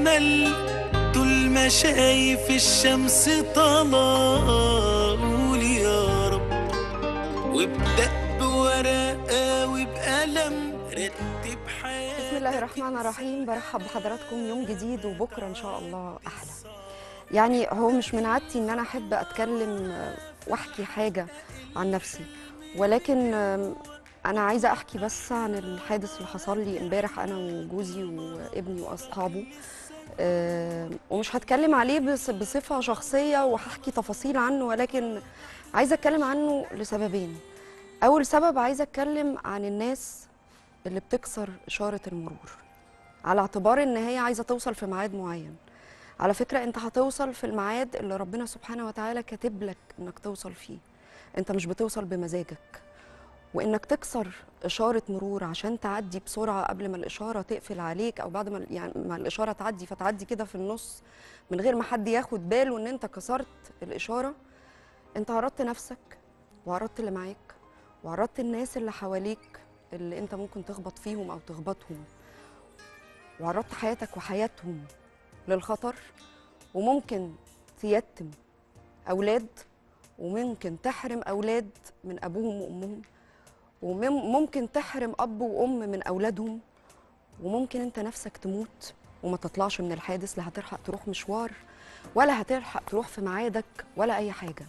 أمل طول ما شايف الشمس طالعة قول يا رب وابدأ بورقة وبقلم رتب حياتك بسم الله الرحمن الرحيم برحب بحضراتكم يوم جديد وبكره ان شاء الله احلى يعني هو مش من عادتي ان انا احب اتكلم آه، واحكي حاجه عن نفسي ولكن آم، انا عايزه احكي بس عن الحادث اللي حصل لي امبارح انا وجوزي وابني واصحابه آم، ومش هتكلم عليه بس بصفه شخصيه وهحكي تفاصيل عنه ولكن عايزه اتكلم عنه لسببين اول سبب عايزه اتكلم عن الناس اللي بتكسر إشارة المرور على اعتبار إن هي عايزة توصل في ميعاد معين على فكرة أنت هتوصل في الميعاد اللي ربنا سبحانه وتعالى كاتب لك إنك توصل فيه أنت مش بتوصل بمزاجك وإنك تكسر إشارة مرور عشان تعدي بسرعة قبل ما الإشارة تقفل عليك أو بعد ما يعني ما الإشارة تعدي فتعدي كده في النص من غير ما حد ياخد باله إن أنت كسرت الإشارة أنت عرضت نفسك وعرضت اللي معاك وعرضت الناس اللي حواليك اللي انت ممكن تخبط فيهم او تخبطهم وعرضت حياتك وحياتهم للخطر وممكن تيتم اولاد وممكن تحرم اولاد من ابوهم وامهم وممكن تحرم اب وام من اولادهم وممكن انت نفسك تموت وما تطلعش من الحادث لا هتلحق تروح مشوار ولا هتلحق تروح في ميعادك ولا اي حاجه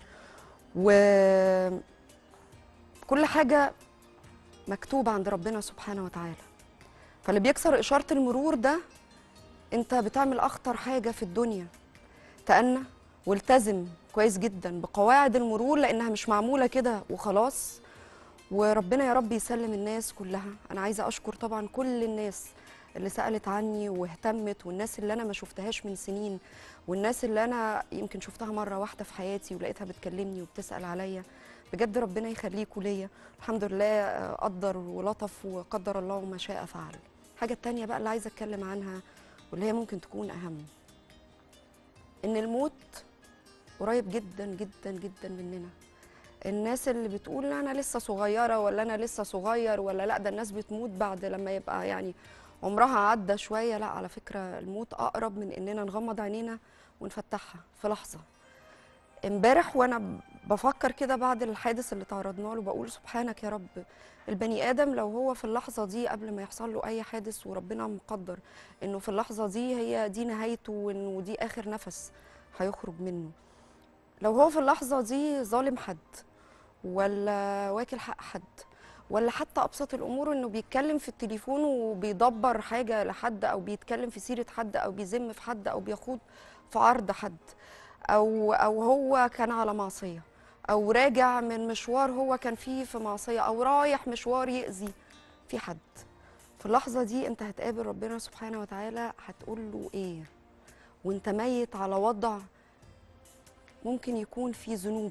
وكل حاجه مكتوب عند ربنا سبحانه وتعالى فاللي بيكسر إشارة المرور ده أنت بتعمل أخطر حاجة في الدنيا تأنى والتزم كويس جدا بقواعد المرور لأنها مش معمولة كده وخلاص وربنا يا رب يسلم الناس كلها أنا عايزة أشكر طبعا كل الناس اللي سألت عني واهتمت والناس اللي أنا ما شفتهاش من سنين والناس اللي أنا يمكن شفتها مرة واحدة في حياتي ولقيتها بتكلمني وبتسأل عليا بجد ربنا يخليكوا ليا الحمد لله آه، قدر ولطف وقدر الله ما شاء فعل الحاجة التانية بقى اللي عايزة أتكلم عنها واللي هي ممكن تكون أهم إن الموت قريب جدا جدا جدا مننا الناس اللي بتقول لا أنا لسه صغيرة ولا أنا لسه صغير ولا لا ده الناس بتموت بعد لما يبقى يعني عمرها عدى شوية لا على فكرة الموت أقرب من إننا نغمض عينينا ونفتحها في لحظة امبارح وانا بفكر كده بعد الحادث اللي تعرضنا له بقول سبحانك يا رب البني ادم لو هو في اللحظه دي قبل ما يحصل له اي حادث وربنا مقدر انه في اللحظه دي هي دي نهايته وانه دي اخر نفس هيخرج منه لو هو في اللحظه دي ظالم حد ولا واكل حق حد ولا حتى ابسط الامور انه بيتكلم في التليفون وبيدبر حاجه لحد او بيتكلم في سيره حد او بيذم في حد او بيخوض في عرض حد او او هو كان على معصيه او راجع من مشوار هو كان فيه في معصيه او رايح مشوار يأذي في حد في اللحظه دي انت هتقابل ربنا سبحانه وتعالى هتقول له ايه وانت ميت على وضع ممكن يكون فيه ذنوب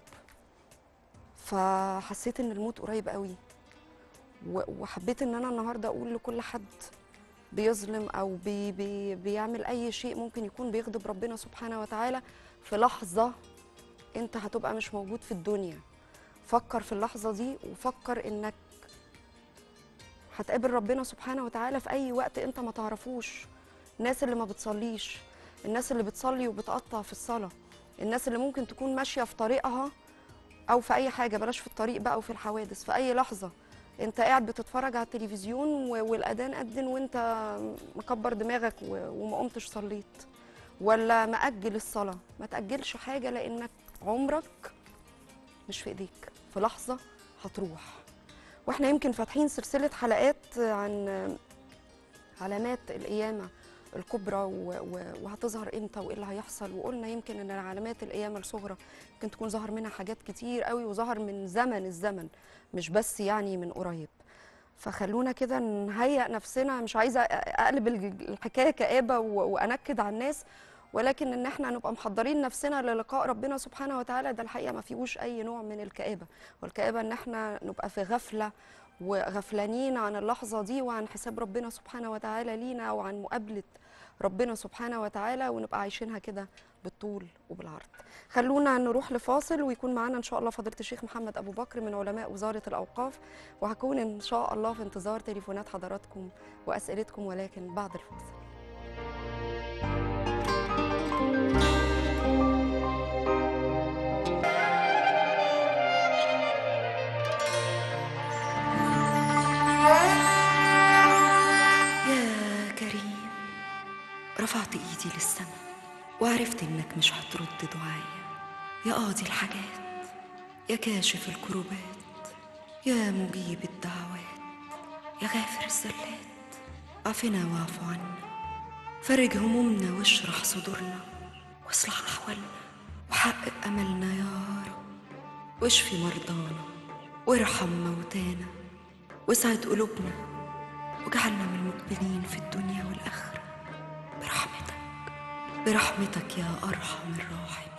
فحسيت ان الموت قريب قوي و- وحبيت ان انا النهارده اقول لكل حد بيظلم او بي بي بيعمل اي شيء ممكن يكون بيغضب ربنا سبحانه وتعالى في لحظه انت هتبقى مش موجود في الدنيا فكر في اللحظه دي وفكر انك هتقابل ربنا سبحانه وتعالى في اي وقت انت ما تعرفوش الناس اللي ما بتصليش الناس اللي بتصلي وبتقطع في الصلاه الناس اللي ممكن تكون ماشيه في طريقها او في اي حاجه بلاش في الطريق بقى وفي الحوادث في اي لحظه انت قاعد بتتفرج على التلفزيون و- والاذان اذن وانت مكبر دماغك و- وما قمتش صليت ولا مأجل الصلاة ما تأجلش حاجة لأنك عمرك مش في إيديك في لحظة هتروح واحنا يمكن فاتحين سلسلة حلقات عن علامات القيامة الكبرى و- و- وهتظهر امتى وايه اللي هيحصل وقلنا يمكن ان علامات القيامة الصغرى ممكن تكون ظهر منها حاجات كتير قوي وظهر من زمن الزمن مش بس يعني من قريب فخلونا كده نهيئ نفسنا مش عايزه اقلب الج- الحكايه كآبه و- وانكد على الناس ولكن ان احنا نبقى محضرين نفسنا للقاء ربنا سبحانه وتعالى ده الحقيقه ما فيهوش اي نوع من الكآبه والكآبه ان احنا نبقى في غفله وغفلانين عن اللحظه دي وعن حساب ربنا سبحانه وتعالى لينا وعن مقابله ربنا سبحانه وتعالى ونبقى عايشينها كده بالطول وبالعرض خلونا نروح لفاصل ويكون معانا ان شاء الله فضيله الشيخ محمد ابو بكر من علماء وزاره الاوقاف وهكون ان شاء الله في انتظار تليفونات حضراتكم واسئلتكم ولكن بعد الفاصل رفعت ايدي للسماء وعرفت انك مش هترد دعايا يا قاضي الحاجات يا كاشف الكروبات يا مجيب الدعوات يا غافر الزلات عافنا واعف عنا فرج همومنا واشرح صدورنا واصلح احوالنا وحقق املنا يا رب واشفي مرضانا وارحم موتانا واسعد قلوبنا واجعلنا من المقبلين في الدنيا والاخره برحمتك برحمتك يا ارحم الراحمين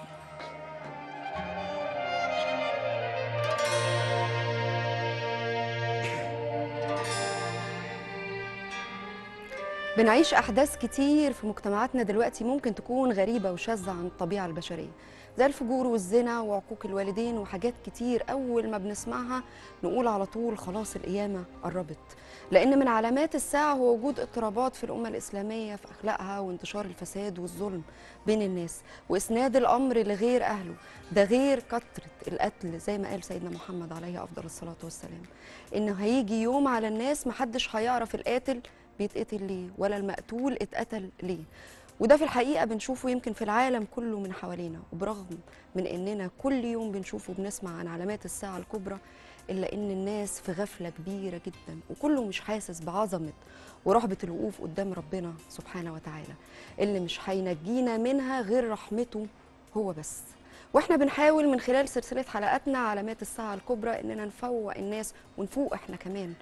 بنعيش أحداث كتير في مجتمعاتنا دلوقتي ممكن تكون غريبة وشاذة عن الطبيعة البشرية زي الفجور والزنا وعقوق الوالدين وحاجات كتير أول ما بنسمعها نقول على طول خلاص القيامة قربت لأن من علامات الساعة هو وجود اضطرابات في الأمة الإسلامية في أخلاقها وانتشار الفساد والظلم بين الناس وإسناد الأمر لغير أهله ده غير كثرة القتل زي ما قال سيدنا محمد عليه أفضل الصلاة والسلام إنه هيجي يوم على الناس محدش هيعرف القاتل بيتقتل ليه ولا المقتول اتقتل ليه وده في الحقيقة بنشوفه يمكن في العالم كله من حوالينا وبرغم من إننا كل يوم بنشوفه وبنسمع عن علامات الساعة الكبرى إلا إن الناس في غفلة كبيرة جدا وكله مش حاسس بعظمة ورهبة الوقوف قدام ربنا سبحانه وتعالى اللي مش هينجينا منها غير رحمته هو بس واحنا بنحاول من خلال سلسلة حلقاتنا علامات الساعة الكبرى إننا نفوق الناس ونفوق احنا كمان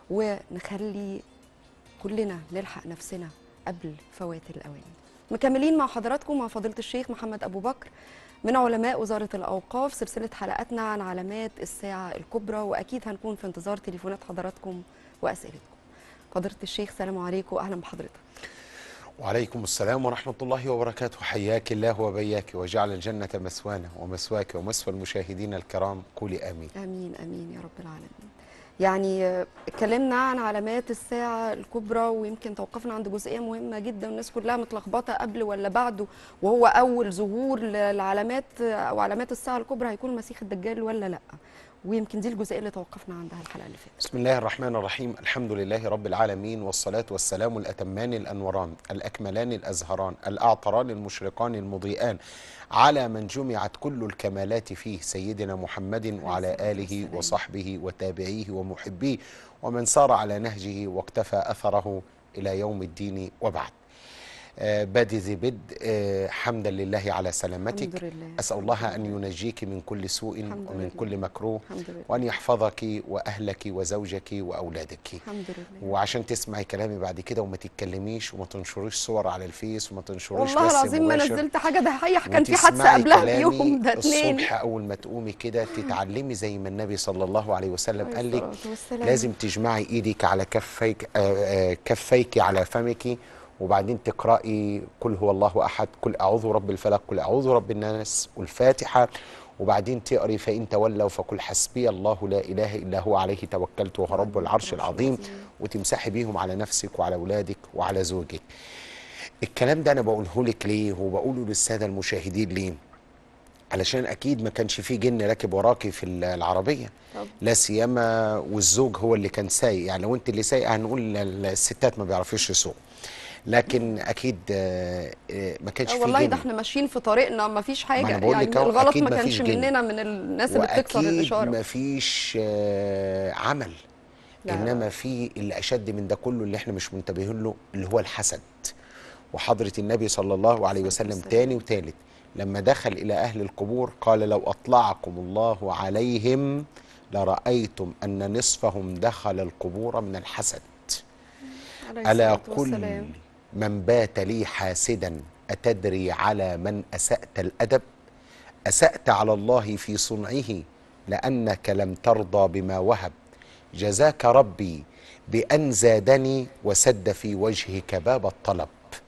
ونخلي كلنا نلحق نفسنا قبل فوات الأوان مكملين مع حضراتكم مع فضيلة الشيخ محمد أبو بكر من علماء وزارة الأوقاف سلسلة حلقاتنا عن علامات الساعة الكبرى وأكيد هنكون في انتظار تليفونات حضراتكم وأسئلتكم فضيلة الشيخ سلام عليكم وأهلا بحضرتك وعليكم السلام ورحمة الله وبركاته حياك الله وبياك وجعل الجنة مسوانا ومسواك ومسوى المشاهدين الكرام قولي آمين امين امين يا رب العالمين يعني آه، اتكلمنا عن علامات الساعة الكبرى ويمكن توقفنا عند جزئية مهمة جدا والناس كلها متلخبطة قبل ولا بعده وهو أول ظهور للعلامات آه، أو علامات الساعة الكبرى هيكون المسيح الدجال ولا لأ ويمكن دي الجزئية اللي توقفنا عندها الحلقة اللي فاتت بسم الله الرحمن الرحيم الحمد لله رب العالمين والصلاة والسلام الأتمان الأنوران الأكملان الأزهران الأعطران المشرقان المضيئان على من جمعت كل الكمالات فيه سيدنا محمد وعلى الصلاة آله والسلام. وصحبه وتابعيه ومحبيه ومن سار على نهجه واقتفى أثره إلى يوم الدين وبعد آه، بادي ذي بد آه، حمدا لله على سلامتك الحمد لله أسأل الله أن ينجيك من كل سوء الحمد ومن لله. كل مكروه الحمد لله وأن يحفظك وأهلك وزوجك وأولادك الحمد لله وعشان تسمعي كلامي بعد كده وما تتكلميش وما تنشريش صور على الفيس وما تنشريش والله بث العظيم ما مباشر نزلت حاجة ده هي كان في حادثة وتسمعي قبلها كلامي بيوم ده اتنين الصبح أول ما تقومي كده تتعلمي زي ما النبي صلى الله عليه وسلم عليه قال لك الصلاة والسلام. لازم تجمعي ايدك على كفيك آه، آه، كفيك على فمك وبعدين تقرأي قل هو الله أحد قل أعوذ برب الفلق قل أعوذ برب الناس والفاتحة وبعدين تقري فإن تولوا فقل حسبي الله لا إله إلا هو عليه توكلت وهو رب العرش العظيم وتمسحي بيهم على نفسك وعلى أولادك وعلى زوجك الكلام ده أنا بقوله لك ليه وبقوله للسادة المشاهدين ليه علشان أكيد ما كانش فيه جن راكب وراكي في العربية طب. لا سيما والزوج هو اللي كان سايق يعني لو انت اللي سايقه هنقول الستات ما بيعرفوش يسوقوا لكن اكيد آه، آه، ما كانش آه في والله جن ده احنا ماشيين في طريقنا ما فيش حاجة أنا بقول يعني لك أهو، الغلط أكيد ما ما كانش فيش جن. مننا من الناس اللي بتكسر واكيد الإشارة ما فيش آه، عمل لا. انما في اللي اشد من ده كله اللي احنا مش منتبهين له اللي هو الحسد وحضره النبي صلى الله عليه وسلم والسلام. تاني وتالت لما دخل الى اهل القبور قال لو اطلعكم الله عليهم لرايتم ان نصفهم دخل القبور من الحسد عليه ألا الصلاة كل والسلام. من بات لي حاسدا أتدري على من أسأت الأدب أسأت على الله في صنعه لأنك لم ترضى بما وهب جزاك ربي بأن زادني وسد في وجهك باب الطلب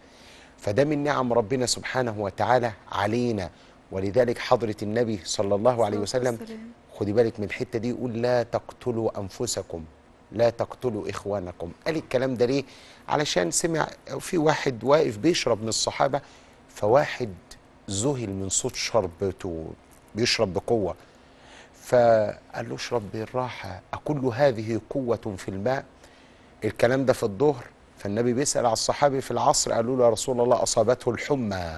فده من نعم ربنا سبحانه وتعالى علينا ولذلك حضرة النبي صلى الله عليه الصلاة وسلم والسلام. خدي بالك من الحته دي يقول لا تقتلوا انفسكم لا تقتلوا اخوانكم قال الكلام ده ليه علشان سمع في واحد واقف بيشرب من الصحابه فواحد ذهل من صوت شربته بيشرب بقوه فقال له اشرب بالراحه اكل هذه قوه في الماء الكلام ده في الظهر فالنبي بيسال على الصحابي في العصر قالوا له يا رسول الله اصابته الحمى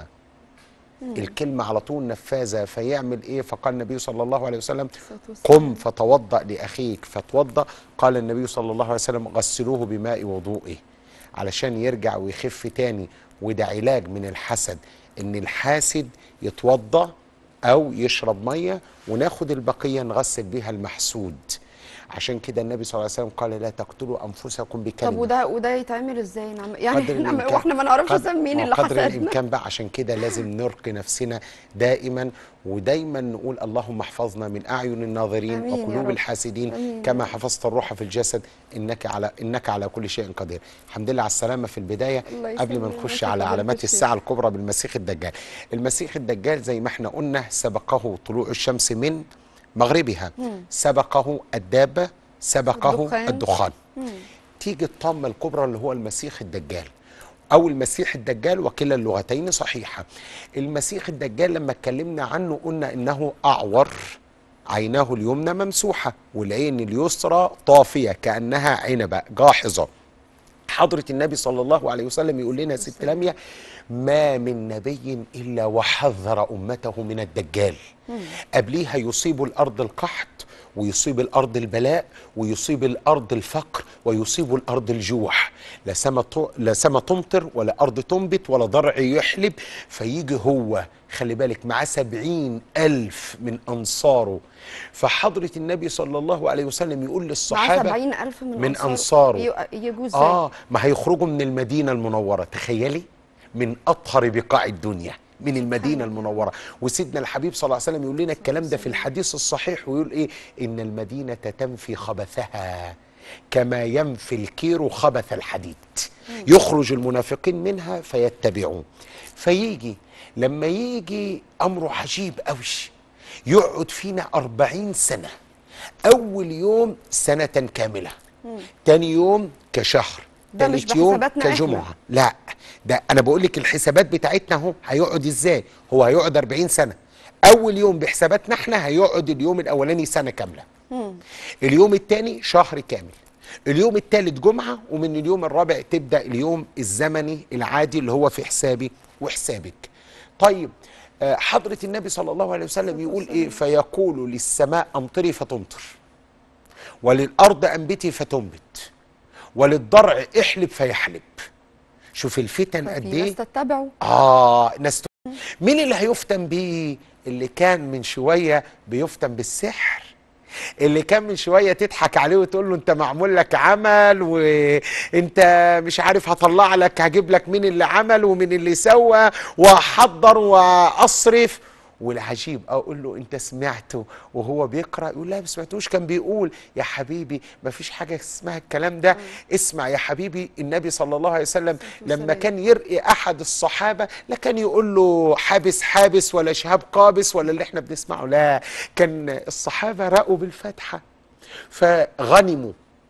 الكلمه على طول نفاذه فيعمل ايه فقال النبي صلى الله عليه وسلم الصلاة والسلام. قم فتوضا لاخيك فتوضا قال النبي صلى الله عليه وسلم غسلوه بماء وضوئه علشان يرجع ويخف تاني وده علاج من الحسد ان الحاسد يتوضا او يشرب ميه وناخد البقيه نغسل بيها المحسود عشان كده النبي صلى الله عليه وسلم قال لا تقتلوا انفسكم بكلمه طب وده وده يتعمل ازاي نعم يعني قدر احنا الإمكان- واحنا ما نعرفش قدر- اسم مين ما هو اللي قدر حسدنا الامكان بقى عشان كده لازم نرقي نفسنا دائما ودايما نقول اللهم احفظنا من اعين الناظرين آمين يا وقلوب رب. الحاسدين آمين يا كما رب. حفظت الروح في الجسد انك على انك على كل شيء قدير الحمد لله على السلامه في البدايه الله قبل ما يسلمك نخش يا على فضيلة علامات الشيخ. الساعه الكبرى بالمسيح الدجال المسيح الدجال زي ما احنا قلنا سبقه طلوع الشمس من مغربها سبقه الدابه سبقه الدخان. الدخان تيجي الطامة الكبرى اللي هو المسيح الدجال أو المسيح الدجال وكلا اللغتين صحيحة المسيح الدجال لما اتكلمنا عنه قلنا إنه أعور عيناه اليمنى ممسوحة والعين اليسرى طافية كأنها عنبة جاحظة حضرة النبي صلى الله عليه وسلم يقول لنا يا ست لميا ما من نبي إلا وحذر أمته من الدجال قبليها يصيب الأرض القحط ويصيب الأرض البلاء ويصيب الأرض الفقر ويصيب الأرض الجوع لا سما ط- لا سما تمطر ولا أرض تنبت ولا ضرع يحلب فيجي هو خلي بالك معاه سبعين ألف من أنصاره فحضرة النبي صلى الله عليه وسلم يقول معاه للصحابة 70000 من, من أنصاره. ي- يجوا ازاي اه ما هيخرجوا من المدينه المنوره تخيلي من اطهر بقاع الدنيا من المدينة المنورة وسيدنا الحبيب صلى الله عليه وسلم يقول لنا الكلام ده في الحديث الصحيح ويقول ايه ان المدينة تنفي خبثها كما ينفي الكير خبث الحديد يخرج المنافقين منها فيتبعون فيجي لما يجي امره عجيب قوي يقعد فينا أربعين سنة أول يوم سنة كاملة تاني يوم كشهر ده مش تالت يوم بحساباتنا إحنا. كجمعة لا ده أنا بقول لك الحسابات بتاعتنا أهو هيقعد إزاي هو هيقعد 40 سنة أول يوم بحساباتنا إحنا هيقعد اليوم الأولاني سنة كاملة اليوم الثاني شهر كامل اليوم الثالث جمعة ومن اليوم الرابع تبدأ اليوم الزمني العادي اللي هو في حسابي وحسابك طيب آه، حضرة النبي صلى الله عليه وسلم يقول ايه فيقول للسماء امطري فتمطر وللارض انبتي فتنبت وللضرع احلب فيحلب شوف الفتن قد ففي ايه ناس تتبعوا اه ناس ت- مين اللي هيفتن بيه اللي كان من شويه بيفتن بالسحر اللي كان من شويه تضحك عليه وتقول له انت معمول لك عمل وانت مش عارف هطلع لك هجيب لك مين اللي عمل ومين اللي سوى واحضر واصرف والعجيب اقول له انت سمعته وهو بيقرا يقول لا ما سمعتوش كان بيقول يا حبيبي ما فيش حاجه اسمها الكلام ده اسمع يا حبيبي النبي صلى الله عليه وسلم لما والسلام. كان يرقي احد الصحابه لا كان يقول له حابس حابس ولا شهاب قابس ولا اللي احنا بنسمعه لا كان الصحابه رقوا بالفاتحه فغنموا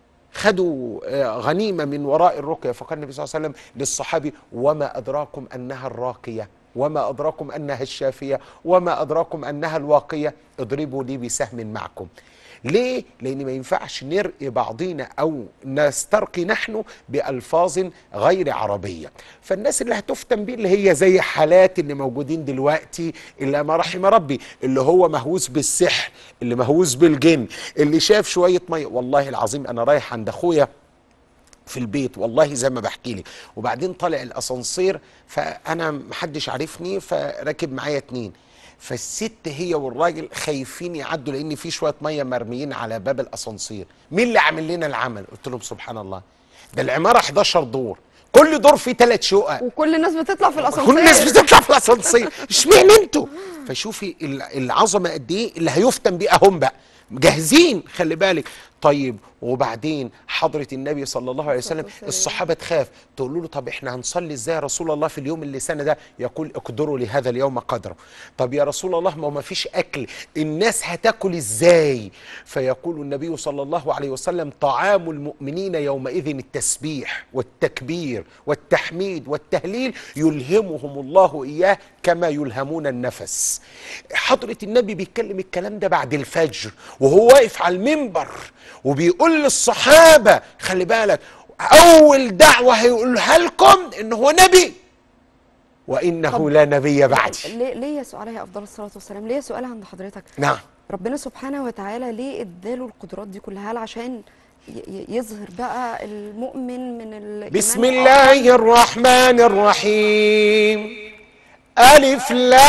خدوا آه، غنيمه من وراء الرقيه فقال النبي صلى الله عليه وسلم للصحابي وما ادراكم انها الراقيه وما ادراكم انها الشافيه وما ادراكم انها الواقيه اضربوا لي بسهم معكم ليه؟ لأن ما ينفعش نرقي بعضينا أو نسترقي نحن بألفاظ غير عربية فالناس اللي هتفتن بيه اللي هي زي حالات اللي موجودين دلوقتي إلا ما رحم ربي اللي هو مهووس بالسحر اللي مهووس بالجن اللي شاف شوية مية والله العظيم أنا رايح عند أخويا في البيت والله زي ما بحكي لك وبعدين طالع الاسانسير فانا محدش عارفني فراكب معايا اتنين فالست هي والراجل خايفين يعدوا لان في شويه ميه مرميين على باب الاسانسير مين اللي عامل لنا العمل قلت لهم سبحان الله ده العماره 11 دور كل دور فيه ثلاث شقق وكل الناس بتطلع في الاسانسير كل الناس بتطلع في الاسانسير اشمعنى انتوا فشوفي ال- العظمه قد ايه اللي هيفتن بيه اهم بقى جاهزين خلي بالك طيب وبعدين حضرة النبي صلى الله عليه وسلم والسلام. الصحابة تخاف تقول له طب احنا هنصلي ازاي يا رسول الله في اليوم اللي سنة ده يقول اقدروا لهذا اليوم قدره طب يا رسول الله ما هو ما فيش اكل الناس هتاكل ازاي فيقول النبي صلى الله عليه وسلم طعام المؤمنين يومئذ التسبيح والتكبير والتحميد والتهليل يلهمهم الله اياه كما يلهمون النفس حضرة النبي بيتكلم الكلام ده بعد الفجر وهو واقف على المنبر وبيقول للصحابة خلي بالك اول دعوه هيقولها لكم ان هو نبي وانه طب- لا نبي بعدي ليه ليه سؤال عليه افضل الصلاه والسلام ليه سؤال عند حضرتك نعم ربنا سبحانه وتعالى ليه اداله القدرات دي كلها هل عشان ي- ي- يظهر بقى المؤمن من الإيمان بسم الآخر؟ الله الرحمن الرحيم ألف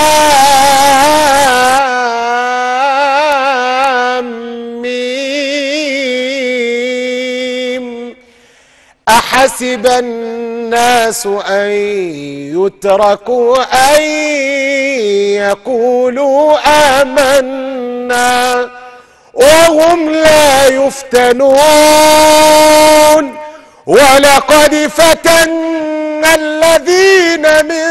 لام ميم أحسب الناس أن يتركوا أن يقولوا آمنا وهم لا يفتنون ولقد فتنا الذين من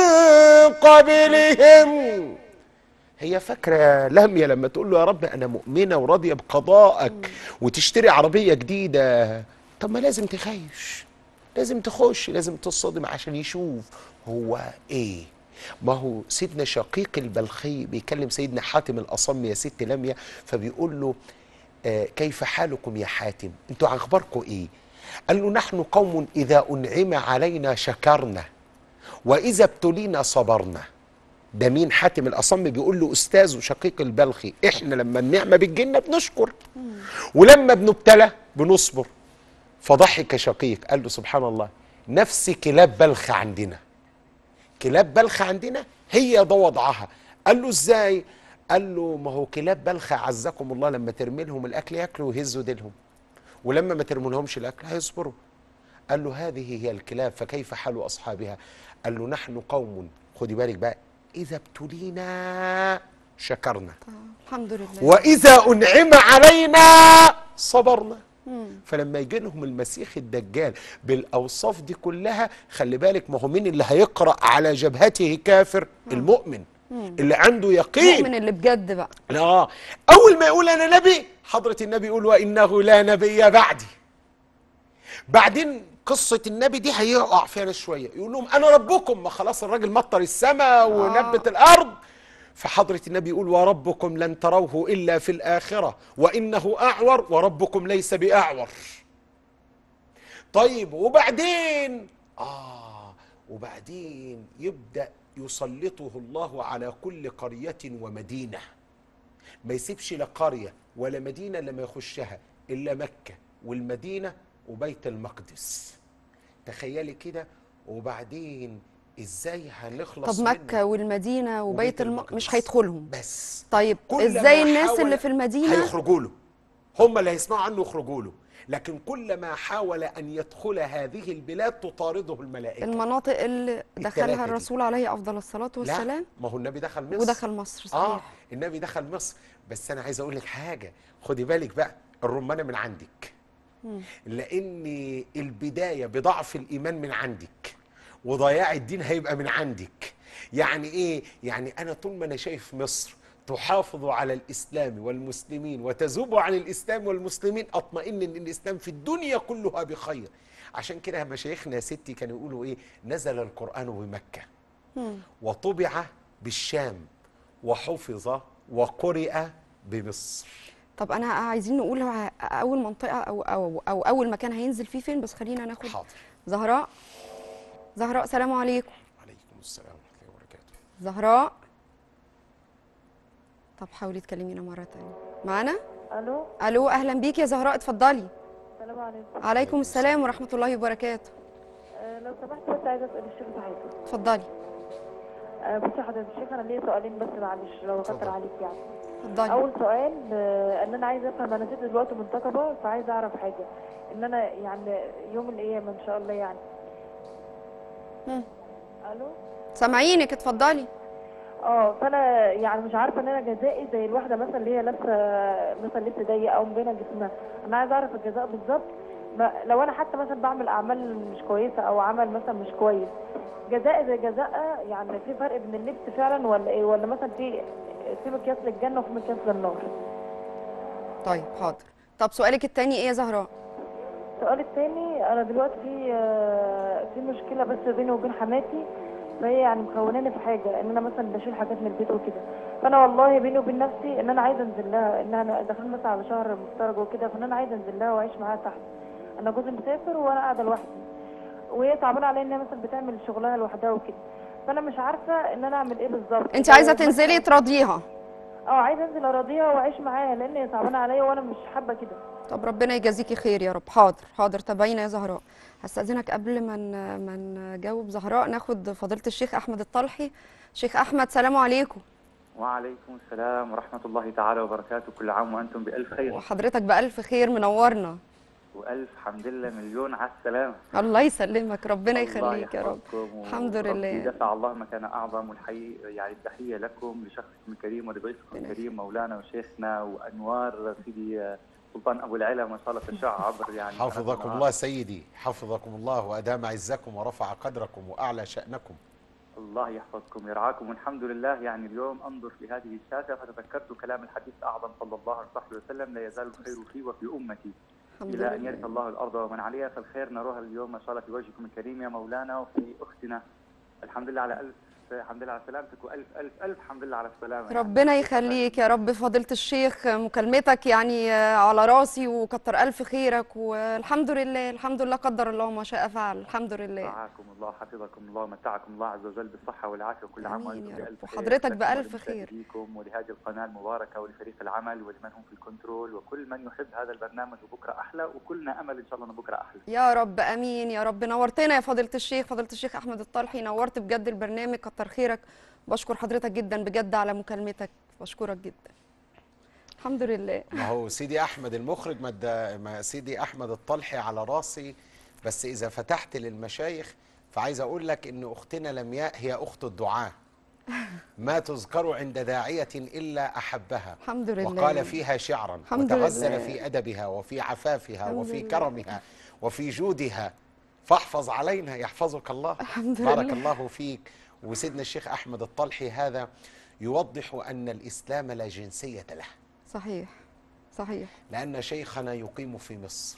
قبلهم هي فاكرة لمية لما تقول له يا رب أنا مؤمنة وراضية بقضائك وتشتري عربية جديدة طب ما لازم تخيش لازم تخش لازم تصطدم عشان يشوف هو إيه ما هو سيدنا شقيق البلخي بيكلم سيدنا حاتم الأصم يا ست لمية فبيقول له آه كيف حالكم يا حاتم انتوا أخباركم إيه قال له نحن قوم إذا أنعم علينا شكرنا وإذا ابتلينا صبرنا ده مين حاتم الأصم بيقول له أستاذه شقيق البلخي إحنا لما النعمة بتجيلنا بنشكر ولما بنبتلى بنصبر فضحك شقيق قال له سبحان الله نفس كلاب بلخ عندنا كلاب بلخ عندنا هي ده وضعها قال له ازاي قال له ما هو كلاب بلخ عزكم الله لما ترمي لهم الاكل ياكلوا ويهزوا ديلهم ولما ما ترمي لهمش الاكل هيصبروا قال له هذه هي الكلاب فكيف حال اصحابها قال له نحن قوم خدي بالك بقى اذا ابتلينا شكرنا الحمد لله واذا انعم علينا صبرنا فلما يجي لهم المسيح الدجال بالاوصاف دي كلها خلي بالك ما هو مين اللي هيقرا على جبهته كافر المؤمن اللي عنده يقين المؤمن اللي بجد بقى لا اول ما يقول انا نبي حضره النبي يقول وانه لا نبي بعدي بعدين قصة النبي دي هيقع فيها ناس شوية يقول لهم أنا ربكم ما خلاص الراجل مطر السماء ونبت الأرض فحضرة النبي يقول وربكم لن تروه إلا في الآخرة وإنه أعور وربكم ليس بأعور طيب وبعدين آه وبعدين يبدأ يسلطه الله على كل قرية ومدينة ما يسيبش لا قرية ولا مدينة لما يخشها إلا مكة والمدينة وبيت المقدس تخيلي كده وبعدين ازاي هنخلص طب منه؟ مكة والمدينة وبيت الم... المقدس. مش هيدخلهم بس طيب كل ازاي ما الناس حاول- اللي في المدينة هيخرجوا له هم اللي هيسمعوا عنه يخرجوا له لكن كلما حاول ان يدخل هذه البلاد تطارده الملائكه المناطق اللي التلاتة دخلها دي. الرسول عليه افضل الصلاة لا والسلام ما هو النبي دخل مصر ودخل مصر صحيح اه النبي دخل مصر بس انا عايز اقول لك حاجه خدي بالك بقى الرمانه من عندك لان البدايه بضعف الايمان من عندك وضياع الدين هيبقى من عندك يعني ايه يعني انا طول ما انا شايف مصر تحافظ على الاسلام والمسلمين وتذوب عن الاسلام والمسلمين اطمئن ان الاسلام في الدنيا كلها بخير عشان كده مشايخنا يا ستي كانوا يقولوا ايه نزل القران بمكه وطبع بالشام وحفظ وقرئ بمصر طب انا عايزين نقول ع- اول منطقة او او او اول مكان هينزل فيه فين بس خلينا ناخد حاضر زهراء زهراء سلام عليكم عليكم السلام ورحمه الله وبركاته زهراء طب حاولي تكلمينا مرة تانية معانا الو الو اهلا بيك يا زهراء اتفضلي السلام عليكم عليكم السلام ورحمة الله وبركاته آه لو سمحت بس عايزه اسال الشيخ حاجه اتفضلي آه بصي حضرتك الشيخ انا ليا سؤالين بس معلش لو اتفضل. خطر عليك يعني اتفضلي اول سؤال آه ان انا عايزه افهم انا ست دلوقتي منتقبه فعايزه اعرف حاجه ان انا يعني يوم القيامه ان شاء الله يعني مم. الو سامعينك اتفضلي اه فانا يعني مش عارفه ان انا جزائي زي الواحده مثلا اللي هي لابسه مثلا لبس ضيق او مبينه جسمها انا عايزه اعرف الجزاء بالظبط ما لو انا حتى مثلا بعمل اعمال مش كويسه او عمل مثلا مش كويس جزاء زي جزاء يعني في فرق بين اللبس فعلا ولا ايه ولا مثلا في في مقياس للجنه وفي مقياس للنار طيب حاضر طب سؤالك التاني ايه يا زهراء السؤال الثاني انا دلوقتي في آه، في مشكله بس بيني وبين حماتي فهي يعني مخوناني في حاجه ان انا مثلا بشيل حاجات من البيت وكده فانا والله بيني وبين نفسي ان انا عايزه انزل لها ان انا داخلين مثلا على شهر مفترج وكده فان انا عايزه انزل لها واعيش معاها تحت انا جوزي مسافر وانا قاعده لوحدي وهي تعبانه عليا ان هي مثلا بتعمل شغلها لوحدها وكده فانا مش عارفه ان انا اعمل ايه بالظبط انت عايزه مثلاً- تنزلي تراضيها اه عايزه انزل اراضيها واعيش معاها لان هي تعبانه عليا وانا مش حابه كده طب ربنا يجازيكي خير يا رب حاضر حاضر تابعينا يا زهراء هستأذنك قبل ما ن- ما نجاوب زهراء ناخد فضيلة الشيخ أحمد الطلحي شيخ أحمد سلام عليكم وعليكم السلام ورحمة الله تعالى وبركاته كل عام وأنتم بألف خير وحضرتك بألف خير منورنا وألف حمد لله مليون على السلامة الله يسلمك ربنا الله يخليك يا رب يحفظكم و- الحمد وربي لله. دفع الله مكان أعظم والحي يعني التحية لكم لشخصكم الكريم ولضيفكم ربنا الكريم مولانا وشيخنا وأنوار سيدي سلطان أبو العلا ما شاء الله تشع عبر يعني حفظكم سنوات. الله سيدي حفظكم الله وأدام عزكم ورفع قدركم وأعلى شأنكم الله يحفظكم يرعاكم والحمد لله يعني اليوم انظر في هذه الشاشه فتذكرت كلام الحديث الاعظم صلى الله عليه وصحبه وسلم لا يزال الخير في وفي امتي الحمد الى ان يرث لله الله الارض ومن عليها فالخير نراها اليوم ما شاء الله في وجهكم الكريم يا مولانا وفي اختنا الحمد لله على الف الحمد لله على سلامتك والف الف الف الحمد لله على السلامه يعني. ربنا يخليك يا رب فضيلة الشيخ مكالمتك يعني على راسي وكتر ألف خيرك والحمد لله الحمد لله قدر الله ما شاء فعل الحمد لله رعاكم الله حفظكم الله ومتعكم الله عز وجل بالصحة والعافية وكل عام آمين وأنتم يا رب. بألف خير وحضرتك لكم بألف خير. ولمشاهديكم ولهذه القناة المباركة ولفريق العمل ولمن هم في الكنترول وكل من يحب هذا البرنامج وبكرة أحلى وكلنا أمل إن شاء الله أن بكرة أحلى يا رب امين يا رب نورتنا يا فضيله الشيخ فضيله الشيخ احمد الطلحي نورت بجد البرنامج كتر خيرك بشكر حضرتك جدا بجد على مكالمتك بشكرك جدا الحمد لله ما هو سيدي احمد المخرج ما ادى- ما سيدي احمد الطلحي على راسي بس اذا فتحت للمشايخ فعايز اقول لك ان اختنا لمياء هي اخت الدعاء ما تذكر عند داعيه الا احبها الحمد لله وقال فيها شعرا الحمد وتغزل لله. في ادبها وفي عفافها الحمد وفي لله. كرمها وفي جودها فاحفظ علينا يحفظك الله الحمد بارك لله. الله فيك وسيدنا الشيخ احمد الطلحي هذا يوضح ان الاسلام لا جنسيه له صحيح صحيح لأن شيخنا يقيم في مصر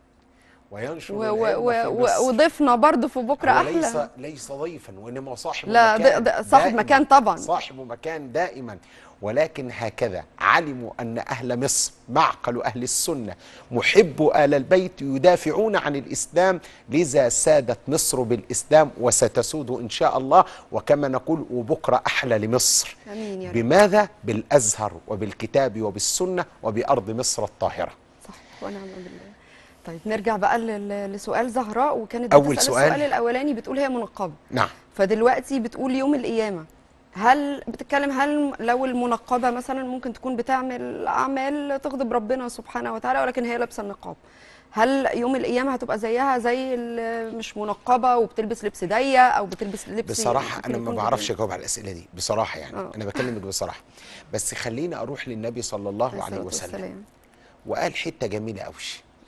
وينشر و العلم و في و مصر وضيفنا برضو في بكره هو ليس احلى ليس ضيفا وانما صاحب لا، مكان ده- ده صاحب دائماً. مكان طبعاً. صاحب مكان دائما ولكن هكذا علموا ان اهل مصر معقل اهل السنه محب ال البيت يدافعون عن الاسلام لذا سادت مصر بالاسلام وستسود ان شاء الله وكما نقول وبكره احلى لمصر امين يا رب بماذا بالازهر وبالكتاب وبالسنه وبارض مصر الطاهره صح ونعم بالله طيب نرجع بقى لل- لسؤال زهراء وكانت أول بتسأل سؤال. السؤال الاولاني بتقول هي منقبه نعم فدلوقتي بتقول يوم القيامة هل بتتكلم هل لو المنقبة مثلا ممكن تكون بتعمل أعمال تغضب ربنا سبحانه وتعالى ولكن هي لابسة النقاب هل يوم القيامة هتبقى زيها زي اللي مش منقبة وبتلبس لبس ضيق أو بتلبس لبس بصراحة ممكن أنا ما يكون بعرفش بدون- أجاوب على الأسئلة دي بصراحة يعني آه. أنا بكلمك بصراحة بس خليني أروح للنبي صلى الله عليه الصلاة وسلم والسلام. وقال حتة جميلة أوي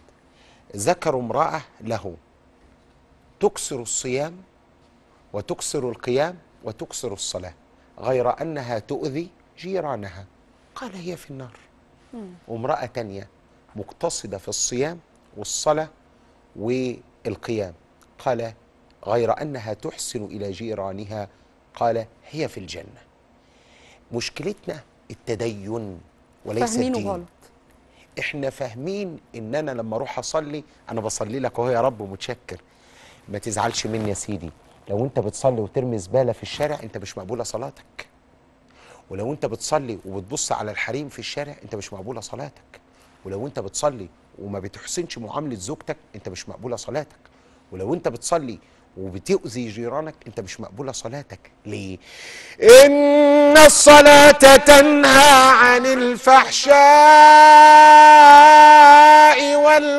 ذكر امرأة له تكسر الصيام وتكسر القيام وتكسر الصلاة غير أنها تؤذي جيرانها قال هي في النار وامرأة تانية مقتصدة في الصيام والصلاة والقيام قال غير أنها تحسن إلى جيرانها قال هي في الجنة مشكلتنا التدين وليس فاهمينه الدين غلط احنا فاهمين ان انا لما اروح اصلي انا بصلي لك اهو يا رب متشكر ما تزعلش مني يا سيدي لو انت بتصلي وترمي زباله في الشارع انت مش مقبوله صلاتك ولو انت بتصلي وبتبص على الحريم في الشارع انت مش مقبوله صلاتك ولو انت بتصلي وما بتحسنش معامله زوجتك انت مش مقبوله صلاتك ولو انت بتصلي وبتؤذي جيرانك انت مش مقبوله صلاتك ليه ان الصلاه تنهى عن الفحشاء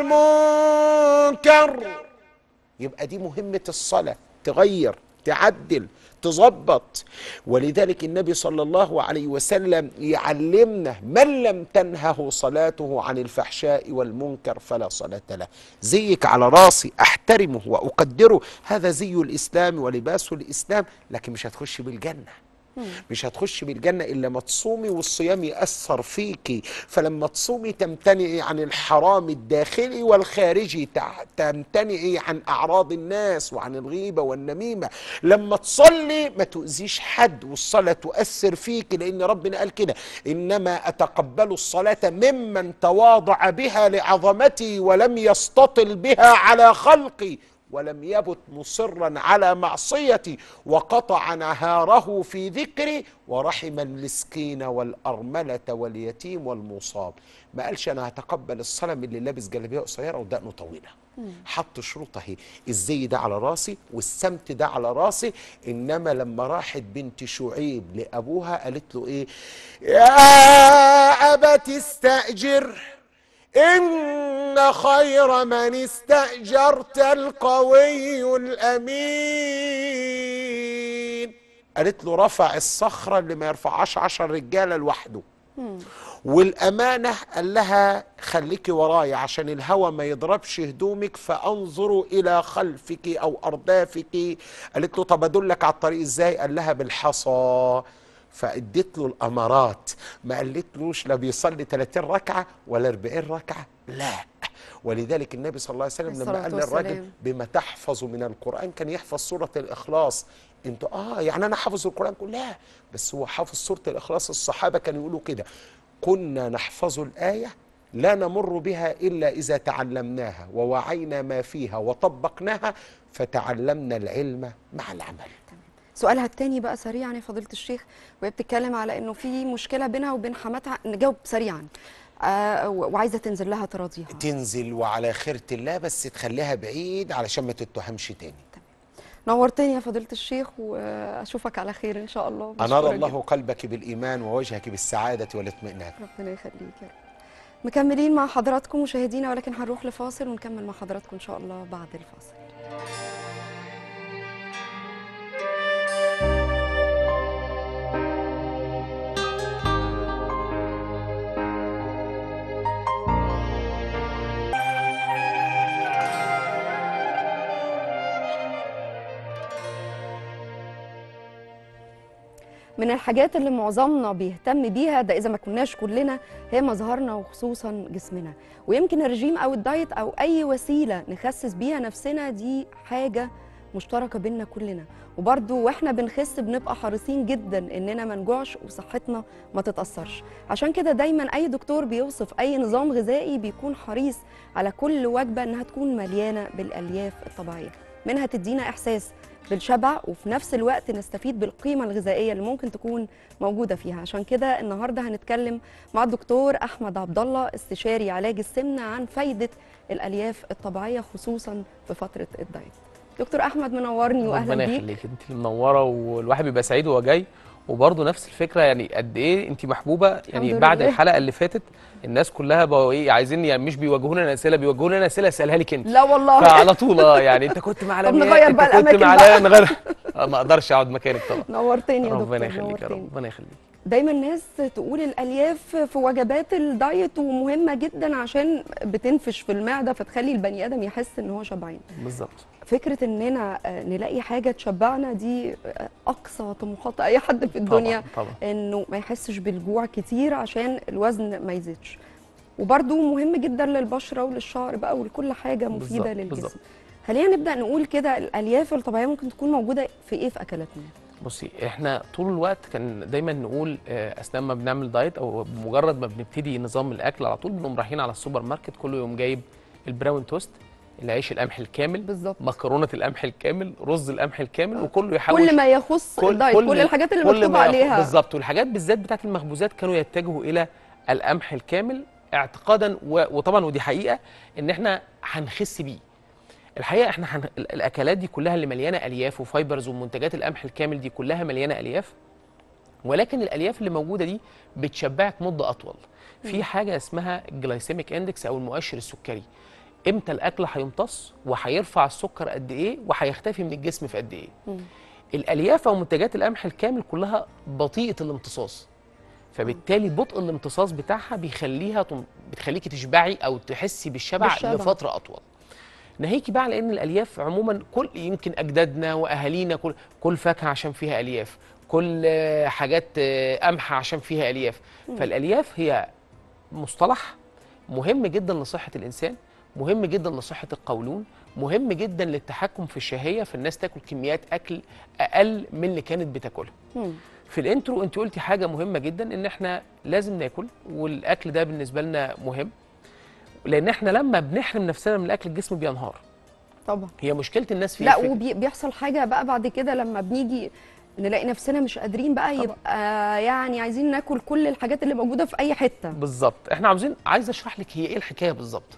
والمنكر يبقى دي مهمه الصلاه تغير تعدل تظبط ولذلك النبي صلى الله عليه وسلم يعلمنا من لم تنهه صلاته عن الفحشاء والمنكر فلا صلاة له زيك على راسي احترمه واقدره هذا زي الاسلام ولباس الاسلام لكن مش هتخش بالجنة مش هتخش بالجنة إلا ما تصومي والصيام يأثر فيكي فلما تصومي تمتنعي عن الحرام الداخلي والخارجي تع- تمتنعي عن أعراض الناس وعن الغيبة والنميمة لما تصلي ما تؤذيش حد والصلاة تؤثر فيك لأن ربنا قال كده إنما أتقبل الصلاة ممن تواضع بها لعظمتي ولم يستطل بها على خلقي ولم يبت مصرا على معصيتي وقطع نهاره في ذكري ورحم المسكين والأرملة واليتيم والمصاب ما قالش أنا هتقبل الصلاة من اللي لابس جلابية قصيرة ودقنه طويلة حط شروط اهي الزي ده على راسي والسمت ده على راسي انما لما راحت بنت شعيب لابوها قالت له ايه يا ابت استاجر إن خير من استأجرت القوي الأمين قالت له رفع الصخرة اللي ما يرفعهاش عشر رجالة لوحده والأمانة قال لها خليكي ورايا عشان الهوى ما يضربش هدومك فأنظروا إلى خلفك أو أردافك قالت له طب أدلك على الطريق إزاي قال لها بالحصى فاديت له الامارات ما قالتلوش لا بيصلي 30 ركعه ولا 40 ركعه لا ولذلك النبي صلى الله عليه وسلم لما الصلاة قال للراجل والسلام. بما تحفظ من القران كان يحفظ سوره الاخلاص انتوا اه يعني انا حافظ القران كله لا بس هو حافظ سوره الاخلاص الصحابه كانوا يقولوا كده كنا نحفظ الايه لا نمر بها الا اذا تعلمناها ووعينا ما فيها وطبقناها فتعلمنا العلم مع العمل سؤالها التاني بقى سريعا يا فضيلة الشيخ وهي بتتكلم على انه في مشكلة بينها وبين حماتها نجاوب سريعا آه و- وعايزة تنزل لها تراضيها تنزل وعلى خيرة الله بس تخليها بعيد علشان ما تتهمش تاني نورتني يا فضيلة الشيخ واشوفك على خير ان شاء الله أنار مشكورة الله قلبك بالإيمان ووجهك بالسعادة والاطمئنان جداً. ربنا يخليك يا رب مكملين مع حضراتكم مشاهدينا ولكن هنروح لفاصل ونكمل مع حضراتكم ان شاء الله بعد الفاصل من الحاجات اللي معظمنا بيهتم بيها ده اذا ما كناش كلنا هي مظهرنا وخصوصا جسمنا ويمكن الرجيم او الدايت او اي وسيله نخسس بيها نفسنا دي حاجه مشتركه بينا كلنا وبرضه واحنا بنخس بنبقى حريصين جدا اننا ما نجوعش وصحتنا ما تتاثرش عشان كده دايما اي دكتور بيوصف اي نظام غذائي بيكون حريص على كل وجبه انها تكون مليانه بالالياف الطبيعيه منها تدينا احساس بالشبع وفي نفس الوقت نستفيد بالقيمه الغذائيه اللي ممكن تكون موجوده فيها عشان كده النهارده هنتكلم مع الدكتور احمد عبد الله استشاري علاج السمنه عن فايده الالياف الطبيعيه خصوصا في فتره الدايت دكتور احمد منورني واهلا ربنا بيك يخليك انت اللي منوره والواحد بيبقى سعيد وهو جاي وبرضه نفس الفكره يعني قد ايه انت محبوبه يعني الحمد بعد لله. الحلقه اللي فاتت الناس كلها بقوا ايه عايزين يعني مش بيواجهونا اسئله بيواجهونا اسئله اسالها لك انت لا والله فعلى طول اه يعني انت كنت مع طب لمياء نغير انت بقى كنت الأماكن مع بقى. لا نغير آه، ما اقدرش اقعد مكانك طبعا نورتني يا ربنا دكتور يخليك يا نورتني رب ربنا يخليك دايما الناس تقول الالياف في وجبات الدايت ومهمه جدا عشان بتنفش في المعده فتخلي البني ادم يحس ان هو شبعان بالظبط فكره اننا آه، نلاقي حاجه تشبعنا دي آه، اقصى طموحات اي حد في الدنيا طبعا طبعا انه ما يحسش بالجوع كتير عشان الوزن ما يزيدش وبرده مهم جدا للبشره وللشعر بقى ولكل حاجه مفيده بالظبط، للجسم بالظبط. خلينا نبدا نقول كده الالياف الطبيعيه ممكن تكون موجوده في ايه في اكلاتنا بصي احنا طول الوقت كان دايما نقول آه، اثناء ما بنعمل دايت او بمجرد ما بنبتدي نظام الاكل على طول بنقوم رايحين على السوبر ماركت كله يوم جايب البراون توست العيش القمح الكامل بالظبط مكرونه القمح الكامل رز القمح الكامل وكله يحوش كل ما يخص الدايت كل, الحاجات اللي كل مكتوب ما يخ- عليها بالظبط والحاجات بالذات بتاعت المخبوزات كانوا يتجهوا الى القمح الكامل اعتقادا و... وطبعا ودي حقيقه ان احنا هنخس بيه الحقيقه احنا هن... ال- الاكلات دي كلها اللي مليانه الياف وفايبرز ومنتجات القمح الكامل دي كلها مليانه الياف ولكن الالياف اللي موجوده دي بتشبعك مده اطول في حاجه اسمها جلايسيميك اندكس او المؤشر السكري امتى الاكل هيمتص وهيرفع السكر قد ايه وهيختفي من الجسم في قد ايه الالياف او منتجات القمح الكامل كلها بطيئه الامتصاص فبالتالي بطء الامتصاص بتاعها بيخليها تم... بتخليكي تشبعي او تحسي بالشبع, بالشبع. لفتره اطول ناهيكي بقى على ان الالياف عموما كل يمكن اجدادنا واهالينا كل كل فاكهه عشان فيها الياف كل آه، حاجات آه، قمح عشان فيها الياف فالالياف هي مصطلح مهم جدا لصحه الانسان مهم جدا لصحه القولون مهم جدا للتحكم في الشهيه في الناس تاكل كميات اكل اقل من اللي كانت بتاكلها مم. في الانترو انت قلتي حاجه مهمه جدا ان احنا لازم ناكل والاكل ده بالنسبه لنا مهم لان احنا لما بنحرم نفسنا من الاكل الجسم بينهار طبعا هي مشكله الناس في لا إيه؟ فكرة- وبيحصل حاجه بقى بعد كده لما بنيجي نلاقي نفسنا مش قادرين بقى طبعا. يبقى يعني عايزين ناكل كل الحاجات اللي موجوده في اي حته بالظبط احنا عاوزين عايز اشرح لك هي ايه الحكايه بالظبط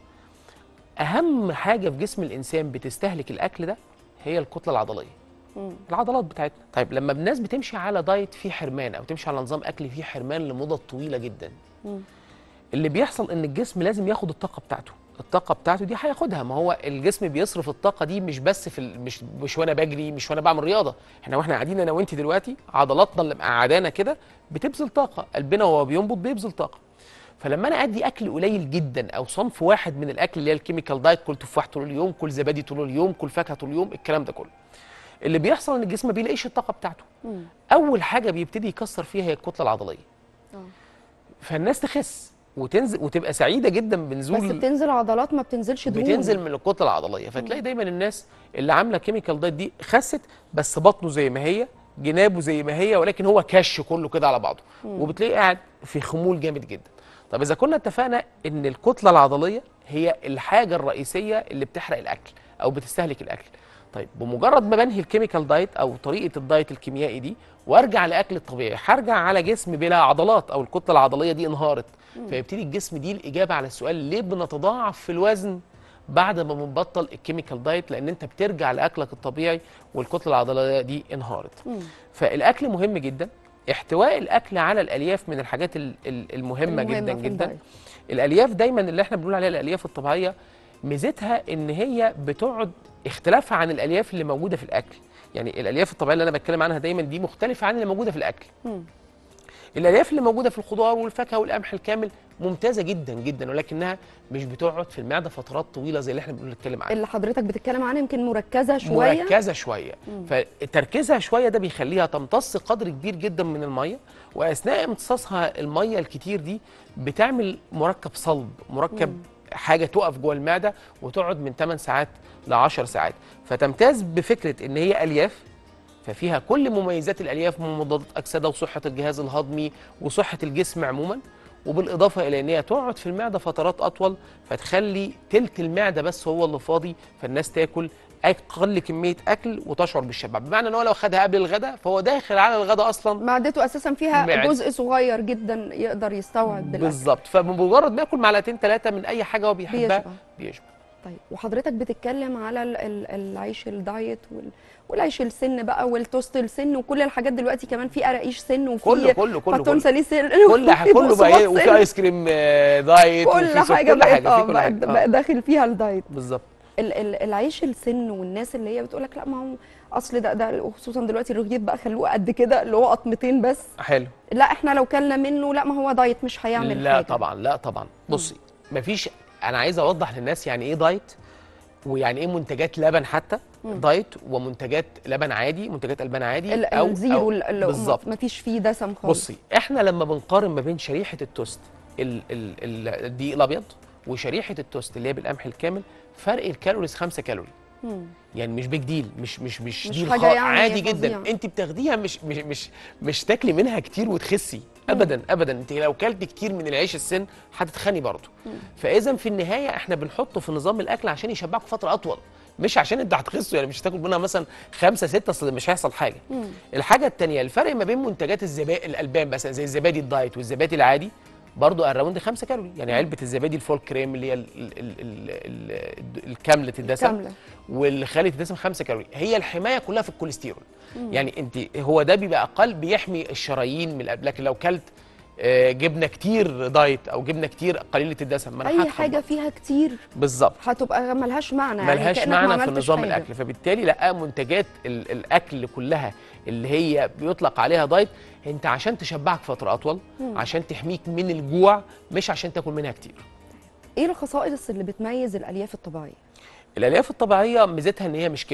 اهم حاجه في جسم الانسان بتستهلك الاكل ده هي الكتله العضليه مم. العضلات بتاعتنا طيب لما الناس بتمشي على دايت فيه حرمان او تمشي على نظام اكل فيه حرمان لمدة طويله جدا مم. اللي بيحصل ان الجسم لازم ياخد الطاقه بتاعته الطاقه بتاعته دي هياخدها ما هو الجسم بيصرف الطاقه دي مش بس في ال- مش مش وانا بجري مش وانا بعمل رياضه احنا واحنا قاعدين انا وانت دلوقتي عضلاتنا اللي مقعدانا كده بتبذل طاقه قلبنا وهو بينبض بيبذل طاقه فلما انا ادي اكل قليل جدا او صنف واحد من الاكل اللي هي الكيميكال دايت كل تفاح طول اليوم كل زبادي طول اليوم كل فاكهه طول اليوم الكلام ده كله اللي بيحصل ان الجسم ما بيلاقيش الطاقه بتاعته مم. اول حاجه بيبتدي يكسر فيها هي الكتله العضليه آه. فالناس تخس وتنزل وتبقى سعيده جدا بس بنزول بتنزل عضلات ما بتنزلش دهون بتنزل من الكتله العضليه فتلاقي دايما الناس اللي عامله كيميكال دايت دي خست بس بطنه زي ما هي جنابه زي ما هي ولكن هو كش كله كده على بعضه وبتلاقيه قاعد في خمول جامد جدا طب اذا كنا اتفقنا ان الكتله العضليه هي الحاجه الرئيسيه اللي بتحرق الاكل او بتستهلك الاكل طيب بمجرد ما بنهي الكيميكال دايت او طريقه الدايت الكيميائي دي وارجع لاكل الطبيعي هرجع على جسم بلا عضلات او الكتله العضليه دي انهارت فيبتدي الجسم دي الاجابه على السؤال ليه بنتضاعف في الوزن بعد ما بنبطل الكيميكال دايت لان انت بترجع لاكلك الطبيعي والكتله العضليه دي انهارت مم. فالاكل مهم جدا احتواء الاكل على الالياف من الحاجات ال- ال- المهمه, المهمة جدا في جدا الدايت. الالياف دايما اللي احنا بنقول عليها الالياف الطبيعيه ميزتها ان هي بتقعد اختلافها عن الالياف اللي موجوده في الاكل يعني الالياف الطبيعيه اللي انا بتكلم عنها دايما دي مختلفه عن اللي موجوده في الاكل مم. الالياف اللي موجوده في الخضار والفاكهه والقمح الكامل ممتازه جدا جدا ولكنها مش بتقعد في المعده فترات طويله زي اللي احنا بنتكلم عنها اللي حضرتك بتتكلم عنها يمكن مركزه شويه مركزه شويه فتركيزها شويه ده بيخليها تمتص قدر كبير جدا من الميه واثناء امتصاصها الميه الكتير دي بتعمل مركب صلب مركب حاجه تقف جوه المعده وتقعد من 8 ساعات ل 10 ساعات فتمتاز بفكره ان هي الياف ففيها كل مميزات الالياف من مضادات اكسده وصحه الجهاز الهضمي وصحه الجسم عموما وبالاضافه الى ان هي تقعد في المعده فترات اطول فتخلي تلت المعده بس هو اللي فاضي فالناس تاكل اقل كميه اكل وتشعر بالشبع بمعنى ان هو لو خدها قبل الغداء فهو داخل على الغداء اصلا معدته اساسا فيها معدة. جزء صغير جدا يقدر يستوعب بالاكل بالظبط فبمجرد ما ياكل معلقتين ثلاثه من اي حاجه هو بيحبها بيشبع. بيشبع طيب وحضرتك بتتكلم على ال- ال- العيش الدايت وال... والعيش السن بقى والتوست السن وكل الحاجات دلوقتي كمان في قراقيش سن وفي كله كله كله باتون كله ساليه سن كل ح- وفي كله بقى بقسماط ايه وفي سن. ايس كريم آه، دايت كل وفي صوص، حاجه كل بقت حاجه اه في كل بقت حاجه بقى آه. داخل فيها الدايت بالظبط ال- ال- العيش السن والناس اللي هي بتقول لك لا ما هو اصل ده ده خصوصا دلوقتي الرغيف بقى خلوه قد كده اللي هو قطمتين بس حلو لا احنا لو كلنا منه لا ما هو دايت مش هيعمل لا حاجه طبعا لا طبعا بصي مفيش انا عايز اوضح للناس يعني ايه دايت ويعني ايه منتجات لبن حتى دايت ومنتجات لبن عادي منتجات البان عادي ال- او الزيرو أو اللي بالظبط ما فيش فيه دسم خالص بصي احنا لما بنقارن ما بين شريحه التوست ال- ال- ال- الدقيق الابيض وشريحه التوست اللي هي بالقمح الكامل فرق الكالوريز 5 كالوري مم. يعني مش بيج ديل مش مش مش, مش ديل حاجة خا- يعني عادي جدا فظيعة. انت بتاخديها مش مش مش مش تاكلي منها كتير وتخسي ابدا ابدا انت لو كلت كتير من العيش السن هتتخني برضه فاذا في النهايه احنا بنحطه في نظام الاكل عشان يشبعك فتره اطول مش عشان انت هتخسه يعني مش هتاكل منها مثلا خمسة ستة اصل مش هيحصل حاجه الحاجه الثانيه الفرق ما بين منتجات الزبادي الالبان مثلا زي الزبادي الدايت والزبادي العادي برضه اراوند 5 كالوري يعني علبه الزبادي الفول كريم اللي هي ال- ال- ال- ال- ال- الكامله الدسم كاملة. واللي خالي الدسم 5 كالوري هي الحمايه كلها في الكوليسترول يعني انت هو ده بيبقى اقل بيحمي الشرايين من القلب لكن لو كلت آه، جبنه كتير دايت او جبنه كتير قليله الدسم ما أنا اي هتخن حاجه برضه. فيها كتير بالظب هتبقى ملهاش معنى يعني ملهاش كأنك ما معنى في عملتش نظام حاجة. الاكل فبالتالي لا منتجات ال- الاكل كلها اللي هي بيطلق عليها دايت انت عشان تشبعك فتره اطول عشان تحميك من الجوع مش عشان تاكل منها كتير ايه الخصائص اللي بتميز الالياف الطبيعيه الالياف الطبيعيه ميزتها ان هي مش كيميكال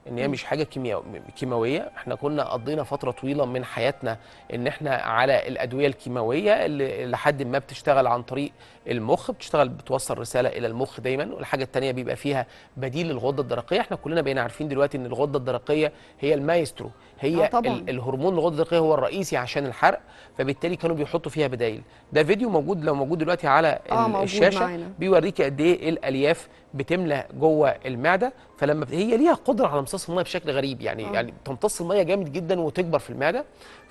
ان هي مش حاجه كيمياء كيماويه احنا كنا قضينا فتره طويله من حياتنا ان احنا على الادويه الكيماويه اللي لحد ما بتشتغل عن طريق المخ بتشتغل بتوصل رساله الى المخ دايما والحاجه الثانيه بيبقى فيها بديل للغده الدرقيه احنا كلنا بقينا عارفين دلوقتي ان الغده الدرقيه هي المايسترو هي آه طبعاً. ال- الهرمون الغده الدرقيه هو الرئيسي عشان الحرق فبالتالي كانوا بيحطوا فيها بدايل ده فيديو موجود لو موجود دلوقتي على آه، ال- موجود الشاشه معانا. بيوريكي قد ايه الالياف بتملى جوه المعده فلما بت- هي ليها قدره على امتصاص الميه بشكل غريب يعني آه. يعني تمتص الميه جامد جدا وتكبر في المعده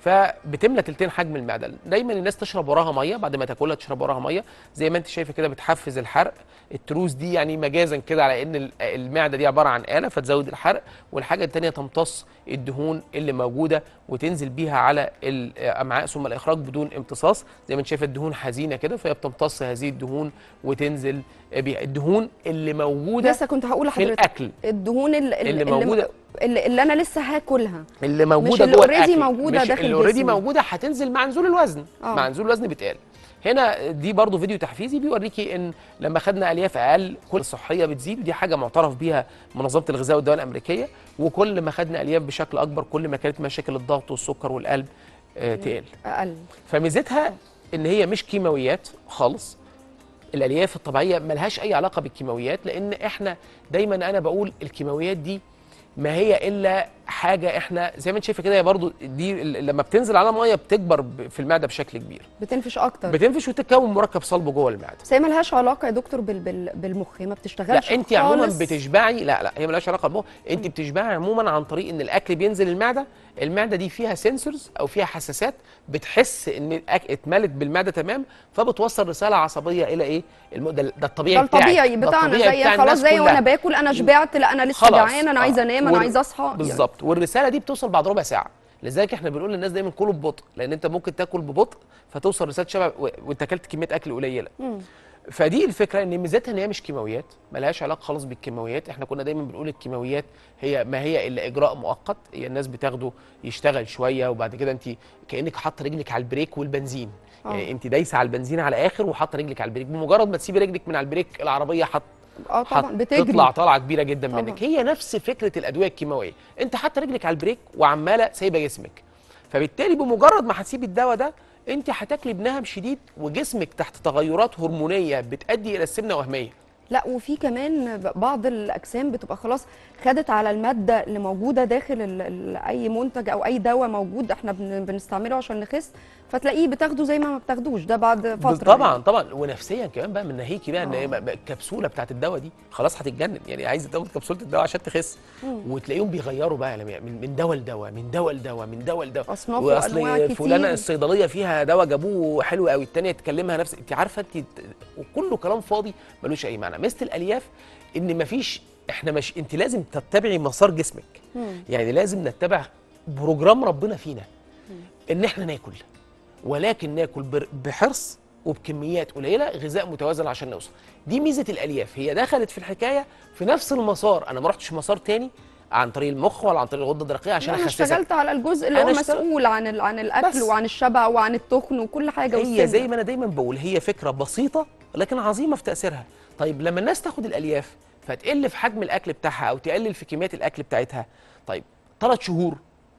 فبتملى تلتين حجم المعده دايما الناس تشرب وراها ميه بعد ما تاكلها تشرب وراها ميه زي ما انت شايفه كده بتحفز الحرق التروس دي يعني مجازا كده على ان ال- المعده دي عباره عن اله فتزود الحرق والحاجه الثانيه تمتص الدهون اللي موجوده وتنزل بيها على الامعاء ثم الاخراج بدون امتصاص زي ما انت شايفه الدهون حزينه كده فهي بتمتص هذه الدهون وتنزل بيها الدهون اللي موجوده لسه كنت هقول في لحضرتك الاكل الدهون اللي, اللي موجودة. اللي, اللي انا لسه هاكلها اللي موجوده اللي جوه already الاكل موجودة مش داخل اللي اوريدي جسمي. موجوده هتنزل مع نزول الوزن آه. مع نزول الوزن بيتقال هنا دي برضو فيديو تحفيزي بيوريكي ان لما خدنا الياف اقل كل الصحيه بتزيد ودي حاجه معترف بيها منظمه الغذاء والدواء الامريكيه وكل ما خدنا الياف بشكل اكبر كل ما كانت مشاكل الضغط والسكر والقلب آه تقل اقل فميزتها ان هي مش كيماويات خالص الالياف الطبيعيه ملهاش اي علاقه بالكيماويات لان احنا دايما انا بقول الكيماويات دي ما هي الا حاجه احنا زي ما انت شايفه كده هي برضو دي ال- لما بتنزل على ميه بتكبر ب- في المعده بشكل كبير بتنفش اكتر بتنفش وتتكون مركب صلب جوه المعده بس هي ملهاش علاقه يا دكتور بال بال بالمخ هي ما بتشتغلش لا انت عموما خالص. بتشبعي لا لا هي ملهاش علاقه بالمخ انت بتشبعي عموما عن طريق ان الاكل بينزل المعده المعده دي فيها سنسورز او فيها حساسات بتحس ان الأك... اتملت بالمعده تمام فبتوصل رساله عصبيه الى ايه الم... ده, ده الطبيعي ده الطبيعي بتاعك. ده بتاعنا الطبيعي زي بتاع خلاص الناس زي كلها. وانا باكل انا شبعت لا انا لسه خلاص جعان انا آه. عايزه انام انا وال- عايزه اصحى يعني. بالظبط والرساله دي بتوصل بعد ربع ساعه لذلك احنا بنقول للناس دايما كلوا ببطء لان انت ممكن تاكل ببطء فتوصل رساله شبع و- وانت اكلت كميه اكل قليله فدي الفكره ان ميزتها ان هي مش كيماويات ملهاش علاقه خالص بالكيماويات احنا كنا دايما بنقول الكيماويات هي ما هي الا اجراء مؤقت هي الناس بتاخده يشتغل شويه وبعد كده انت كانك حاطه رجلك على البريك والبنزين آه. يعني انت دايسه على البنزين على اخر وحاطه رجلك على البريك بمجرد ما تسيبي رجلك من على البريك العربيه حط اه طبعا بتجري تطلع طلعه كبيره جدا طبعاً. منك هي نفس فكره الادويه الكيماويه انت حاطه رجلك على البريك وعماله سايبه جسمك فبالتالي بمجرد ما هتسيبي الدواء ده انت هتاكلي بنهم شديد وجسمك تحت تغيرات هرمونيه بتؤدي الى السمنه وهميه لا وفي كمان ب- بعض الاجسام بتبقى خلاص خدت على الماده اللي موجوده داخل ال ال اي منتج او اي دواء موجود احنا بن بنستعمله عشان نخس فتلاقيه بتاخده زي ما ما بتاخدوش ده بعد فتره طبعا يعني. طبعا ونفسيا كمان بقى من ناهيكي بقى ان آه. هي بقى- بقى الكبسوله بتاعت الدواء دي خلاص هتتجنن يعني عايزه تاخد كبسوله الدواء عشان تخس وتلاقيهم بيغيروا بقى لما- من من دواء لدواء من دواء لدواء من دواء لدواء أصناف واصل وأنواع فلانه كتير. الصيدليه فيها دواء جابوه حلو قوي الثانيه تكلمها نفس انت عارفه انت وكله كلام فاضي ملوش اي معنى ميزه الالياف ان مفيش احنا مش انت لازم تتبعي مسار جسمك يعني لازم نتبع بروجرام ربنا فينا ان احنا ناكل ولكن ناكل بر- بحرص وبكميات قليله غذاء متوازن عشان نوصل دي ميزه الالياف هي دخلت في الحكايه في نفس المسار انا ما رحتش مسار تاني عن طريق المخ ولا عن طريق الغده الدرقيه عشان انا اخسسك اشتغلت على الجزء اللي هو أنا اشتغل- مسؤول عن ال- عن الاكل بس. وعن الشبع وعن التخن وكل حاجه هي والسمنة. زي ما انا دايما بقول هي فكره بسيطه لكن عظيمه في تاثيرها طيب لما الناس تاخد الالياف فتقل في حجم الاكل بتاعها او تقلل في كميات الاكل بتاعتها طيب ثلاث شهور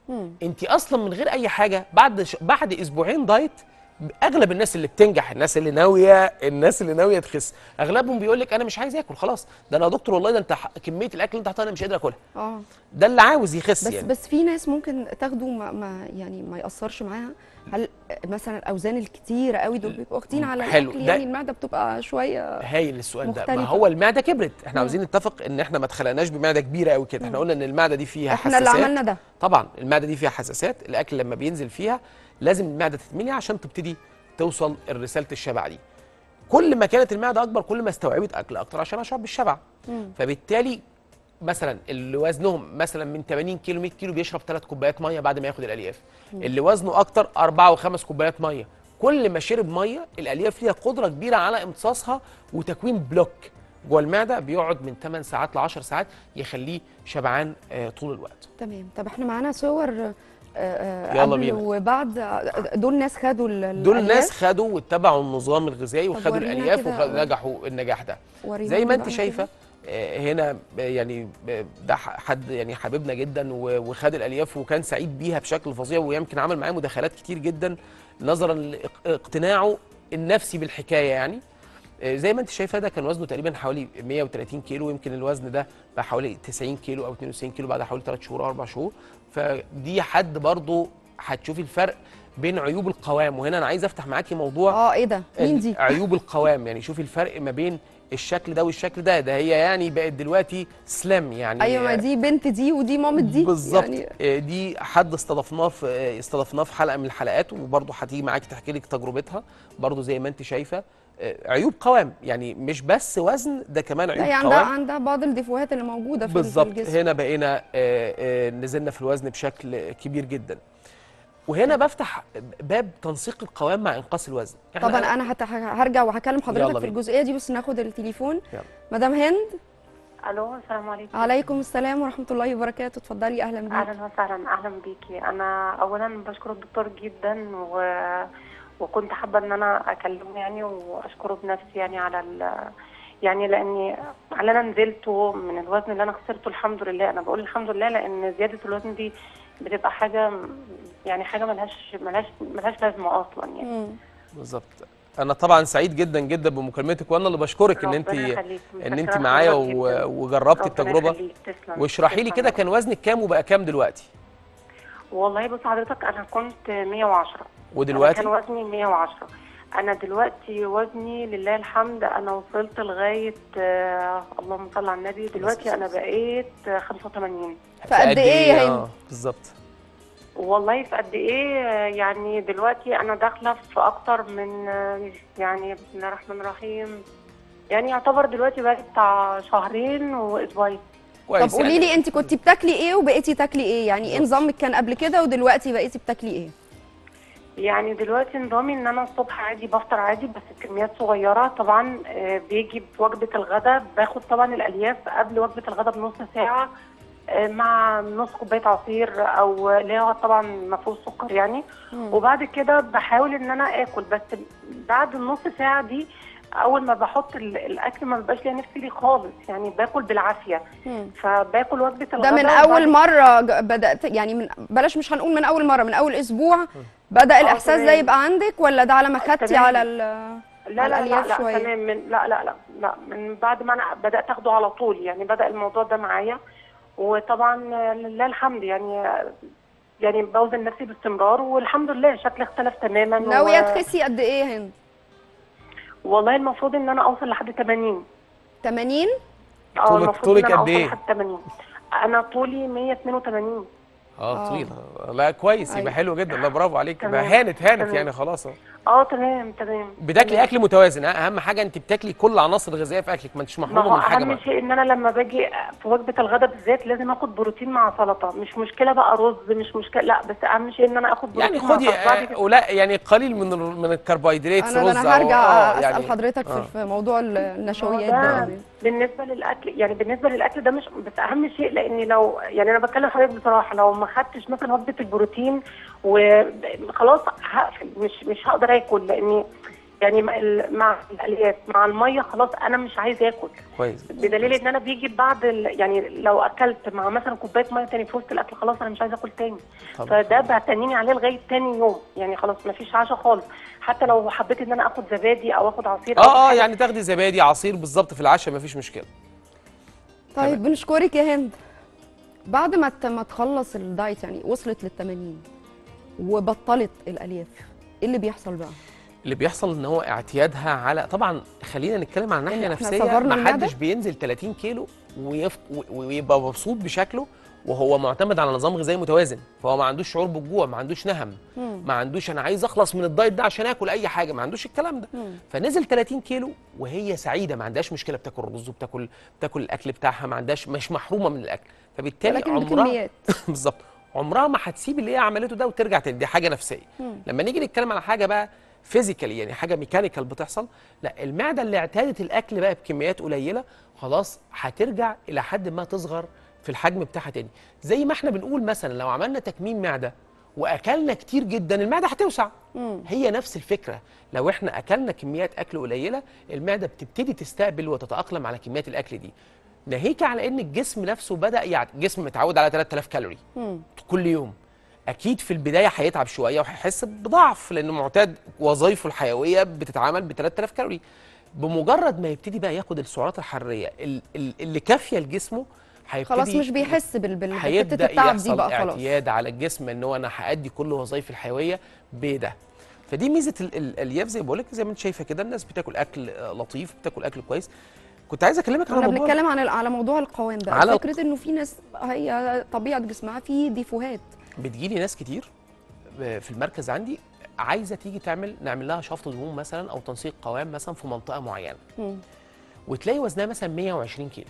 انت اصلا من غير اي حاجه بعد ش... بعد اسبوعين دايت اغلب الناس اللي بتنجح الناس اللي ناويه الناس اللي ناويه تخس اغلبهم بيقول لك انا مش عايز اكل خلاص ده انا يا دكتور والله ده انت ح- كميه الاكل اللي انت حاططها انا مش قادر اكلها اه ده اللي عاوز يخس بس يعني بس في ناس ممكن تاخده ما, ما يعني ما ياثرش معاها هل مثلا الاوزان الكتيره قوي دول بيبقوا واخدين على حلو، الاكل ده- يعني المعده بتبقى شويه هايل السؤال ده ما مختلفة. هو المعده كبرت احنا عاوزين نتفق ان احنا ما اتخلقناش بمعده كبيره قوي كده احنا قلنا ان المعده دي فيها احنا اللي حساسات عملنا ده طبعا المعده دي فيها حساسات الاكل لما بينزل فيها لازم المعده تتملي عشان تبتدي توصل رساله الشبع دي كل ما كانت المعده اكبر كل ما استوعبت اكل اكتر عشان اشعر بالشبع فبالتالي مثلا اللي وزنهم مثلا من 80 كيلو 100 كيلو بيشرب 3 كوبايات ميه بعد ما ياخد الالياف اللي وزنه اكتر 4 و5 كوبايات ميه كل ما شرب ميه الالياف ليها قدره كبيره على امتصاصها وتكوين بلوك جوه المعده بيقعد من 8 ساعات ل 10 ساعات يخليه شبعان آه، طول الوقت تمام طب احنا معانا صور آه، آه، يلا قبل بينا. وبعد آه، دول ناس خدوا ال- دول الألياف. ناس خدوا واتبعوا النظام الغذائي طب وخدوا ورينا الالياف كده. ونجحوا النجاح ده ورينا زي ما كده انت بقى شايفه كده. آه، هنا يعني آه، ده ح- حد يعني حبيبنا جدا و- وخد الالياف وكان سعيد بيها بشكل فظيع ويمكن عمل معايا مداخلات كتير جدا نظرا لاقتناعه النفسي بالحكايه يعني آه، زي ما انت شايفه ده كان وزنه تقريبا حوالي 130 كيلو يمكن الوزن ده بقى حوالي 90 كيلو او 92 كيلو بعد حوالي 3 شهور او 4 شهور فدي حد برضه هتشوفي الفرق بين عيوب القوام وهنا انا عايز افتح معاكي موضوع اه ايه ده مين ال- دي عيوب القوام يعني شوفي الفرق ما بين الشكل ده والشكل ده ده هي يعني بقت دلوقتي سلام يعني ايوه ما دي بنت دي ودي مامة دي بالظبط يعني يعني دي حد استضفناه في آه، استضفناه في حلقه من الحلقات وبرضه هتيجي معاكي تحكي لك تجربتها برضه زي ما انت شايفه آه، عيوب قوام يعني مش بس وزن ده كمان لا عيوب هي عندها قوام عندها بعض الديفوهات اللي موجوده في في بالظبط الجسم هنا بقينا آه، آه، نزلنا في الوزن بشكل كبير جدا وهنا بفتح باب تنسيق القوام مع انقاص الوزن إحنا- طبعا انا هت- هرجع وهكلم يلا حضرتك في بينا. الجزئيه دي بس ناخد التليفون يلا. مدام هند الو السلام عليكم عليكم السلام ورحمه الله وبركاته اتفضلي اهلا بيك اهلا وسهلا اهلا بيكي انا اولا بشكر الدكتور جدا و... وكنت حابه ان انا اكلمه يعني واشكره بنفسي يعني على ال... يعني لاني على انا نزلت من الوزن اللي انا خسرته الحمد لله انا بقول الحمد لله لان زياده الوزن دي بتبقى حاجه يعني حاجه ملهاش ملهاش ملهاش لازمه اصلا يعني مم. بالظبط انا طبعا سعيد جدا جدا بمكالمتك وانا اللي بشكرك ان انت ربنا يخليك. ان انت متشكرة معايا لحضرتك و- جداً. وجربت ربنا التجربه يخليك. تسلم واشرحي لي تسلم. كده كان وزنك كام وبقى كام دلوقتي والله بص حضرتك انا كنت 110 ودلوقتي أنا كان وزني 110 انا دلوقتي وزني لله الحمد انا وصلت لغايه آه اللهم صل على النبي دلوقتي انا بقيت آه، 85 فقد ايه يا هند اه بالظبط والله في قد ايه آه، يعني دلوقتي انا داخله في اكتر من آه، يعني بسم الله الرحمن الرحيم يعني يعتبر دلوقتي بقى بتاع شهرين واسبوعين طب كويس قولي يعني لي انت كنتي بتاكلي ايه وبقيتي تاكلي ايه يعني ايه بالظبط. نظامك كان قبل كده ودلوقتي بقيتي بتاكلي ايه يعني دلوقتي نظامي ان انا الصبح عادي بفطر عادي بس كميات صغيره طبعا آه، بيجي بوجبه الغداء باخد طبعا الالياف قبل وجبه الغداء بنص ساعه آه، مع نص كوبايه عصير او اللي هو طبعا ما فيهوش سكر يعني وبعد كده بحاول ان انا اكل بس بعد النص ساعه دي اول ما بحط ال- الاكل ما بيبقاش ليا نفسي ليه خالص يعني باكل بالعافيه مم. فباكل وجبه ده الغداء من وبعد اول مره ج- بدات يعني من بلاش مش هنقول من اول مره من اول اسبوع بدا الاحساس ده تمام. يبقى عندك ولا ده على ما خدتي تمام. على ال لا على لا لا الألياف لا شوية. تمام من لا لا لا لا من بعد ما انا بدات اخده على طول يعني بدا الموضوع ده معايا وطبعا آه، لله الحمد يعني آه، يعني بوزن نفسي باستمرار والحمد لله شكلي اختلف تماما ناويه و- تخسي قد ايه يا هند والله المفروض ان انا اوصل لحد 80 80 اه طولك- المفروض طولك ان انا قد اوصل إيه؟ لحد 80 انا طولي 182 اه آه. طويل لا كويس أيوة. يبقى حلو جدا لا برافو عليك يبقى تمام. هانت هانت تمام. يعني خلاص اهو اه تمام تمام بتاكلي اكل متوازن ها؟ اهم حاجه انت بتاكلي كل العناصر الغذائيه في اكلك ما انتش ما محرومه هو من حاجه اهم بقى. شيء ان انا لما باجي في وجبه الغداء بالذات لازم اخد بروتين مع سلطه مش مشكله بقى رز مش مشكله لا بس اهم شيء ان انا اخد بروتين يعني مع خدي سلطة. بعد آه، كده- ولا يعني قليل من ال- من الكربوهيدرات انا رز ده انا أو- هرجع آه، اسال يعني حضرتك آه. في في موضوع ال- النشويات ده ده بالنسبه للاكل يعني بالنسبه للاكل ده مش بس اهم شيء لاني لو يعني انا بتكلم حضرتك بصراحه لو ما خدتش مثلا وجبه البروتين وخلاص هقفل مش مش هقدر اكل لاني يعني مع ال- مع الالياف مع الميه خلاص انا مش عايز اكل كويس بدليل ان انا بيجي بعد ال... يعني لو اكلت مع مثلا كوبايه ميه تاني في وسط الاكل خلاص انا مش عايزه اكل تاني طبعا. فده بتنيني عليه لغايه تاني يوم يعني خلاص ما فيش عشاء خالص حتى لو حبيت ان انا اخد زبادي او اخد عصير أو اه اه حاجة. يعني تاخدي زبادي عصير بالظبط في العشاء مفيش مشكله طيب بنشكرك يا هند بعد ما ت- ما تخلص الدايت يعني وصلت لل 80 وبطلت الالياف ايه اللي بيحصل بقى اللي بيحصل ان هو اعتيادها على طبعا خلينا نتكلم عن ناحيه إحنا نفسيه صغرنا ما المعدة؟ حدش بينزل 30 كيلو ويف... و- ويبقى مبسوط بشكله وهو معتمد على نظام غذائي متوازن فهو ما عندوش شعور بالجوع ما عندوش نهم ما عندوش انا عايز اخلص من الدايت ده عشان اكل اي حاجه ما عندوش الكلام ده فنزل 30 كيلو وهي سعيده ما عندهاش مشكله بتاكل رز وبتاكل بتاكل الاكل بتاعها ما عندهاش مش محرومه من الاكل فبالتالي ولكن عمرها بكميات بالظبط عمرها ما هتسيب اللي هي عملته ده وترجع تاني دي حاجه نفسيه لما نيجي نتكلم على حاجه بقى فيزيكالي يعني حاجه ميكانيكال بتحصل لا المعده اللي اعتادت الاكل بقى بكميات قليله خلاص هترجع الى حد ما تصغر في الحجم بتاعها تاني زي ما احنا بنقول مثلا لو عملنا تكميم معده واكلنا كتير جدا المعده هتوسع هي نفس الفكره لو احنا اكلنا كميات اكل قليله المعده بتبتدي تستقبل وتتاقلم على كميات الاكل دي ناهيك على ان الجسم نفسه بدا يعني الجسم متعود على 3000 كالوري مم. كل يوم اكيد في البدايه هيتعب شويه وهيحس بضعف لانه معتاد وظائفه الحيويه بتتعامل ب 3000 كالوري بمجرد ما يبتدي بقى ياخد السعرات الحراريه ال- ال- اللي كافيه لجسمه هيبتدي خلاص مش بيحس بال بال- بحته هيبدا التعب دي يحصل بقى خلاص اعتياد على الجسم ان هو انا هادي كل وظائفي الحيويه بده فدي ميزه ال- ال- الالياف زي ما بقول لك زي ما انت شايفه كده الناس بتاكل اكل آه، لطيف بتاكل اكل كويس كنت عايز اكلمك على احنا موضوع بنتكلم عن ال- على موضوع القوام بقى على- فكره انه في ناس هي طبيعه جسمها فيه ديفوهات بتجيلي ناس كتير آه، في المركز عندي عايزه تيجي تعمل نعمل لها شفط دهون مثلا او تنسيق قوام مثلا في منطقه معينه مم. وتلاقي وزنها مثلا 120 كيلو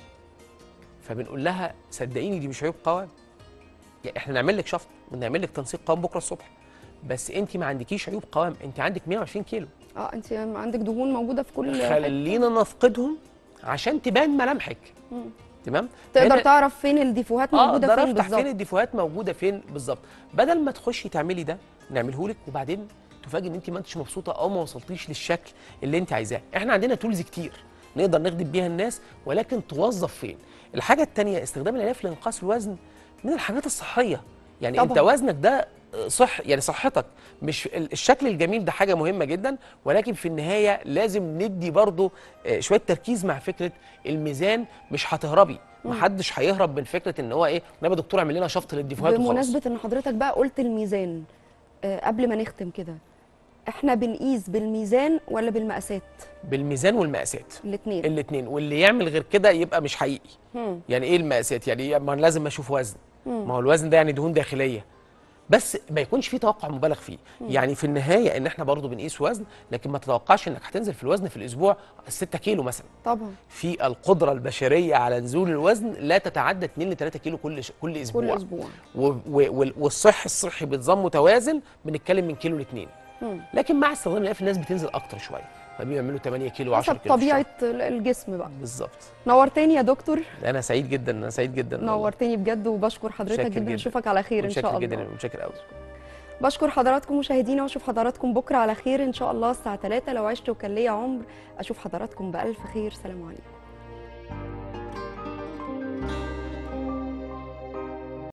فبنقول لها صدقيني دي مش عيوب قوام يعني احنا نعمل لك شفط ونعمل لك تنسيق قوام بكره الصبح بس انت ما عندكيش عيوب قوام انت عندك 120 كيلو اه انت عندك دهون موجوده في كل حتة. خلينا نفقدهم عشان تبان ملامحك مم. تمام تقدر هنا- تعرف فين الديفوهات اه موجوده اقدر فين افتح فين بالظبط الديفوهات موجوده فين بالظبط بدل ما تخشي تعملي ده نعمله لك وبعدين تفاجئ ان انت ما انتش مبسوطه او ما وصلتيش للشكل اللي انت عايزاه احنا عندنا تولز كتير نقدر نخدم بيها الناس ولكن توظف فين الحاجه الثانيه استخدام الالياف لانقاص الوزن من الحاجات الصحيه يعني طبعاً. انت وزنك ده صح يعني صحتك مش ال- الشكل الجميل ده حاجه مهمه جدا ولكن في النهايه لازم ندي برضو آه، شويه تركيز مع فكره الميزان مش هتهربي محدش هيهرب من فكره ان هو ايه نبي دكتور اعمل لنا شفط للديفوهات وخلاص بمناسبه ان حضرتك بقى قلت الميزان آه قبل ما نختم كده احنا بنقيس بالميزان ولا بالمقاسات بالميزان والمقاسات الاثنين الاثنين واللي يعمل غير كده يبقى مش حقيقي يعني ايه المقاسات يعني إيه؟ ما أنا لازم اشوف وزن ما هو الوزن ده يعني دهون داخليه بس ما يكونش فيه توقع مبالغ فيه يعني في النهايه ان احنا برضو بنقيس وزن لكن ما تتوقعش انك هتنزل في الوزن في الاسبوع 6 كيلو مثلا طبعا في القدره البشريه على نزول الوزن لا تتعدى 2 ل 3 كيلو كل ش... كل اسبوع كل اسبوع و... و... وال- والصح الصحي بنظام متوازن بنتكلم من كيلو لاثنين مم. لكن مع استخدام الاف الناس بتنزل اكتر شويه فبيعملوا 8 كيلو 10 حسب كيلو في الشهر. طبيعه ال- الجسم بقى بالظبط نورتني يا دكتور انا سعيد جدا انا سعيد جدا والله. نورتني بجد وبشكر حضرتك متشكر جدا جدا. اشوفك على خير ان شاء متشكر الله جدا متشكر قوي بشكر حضراتكم مشاهدينا واشوف حضراتكم بكره على خير ان شاء الله الساعه 3 لو عشت وكان ليا عمر اشوف حضراتكم بالف خير سلام عليكم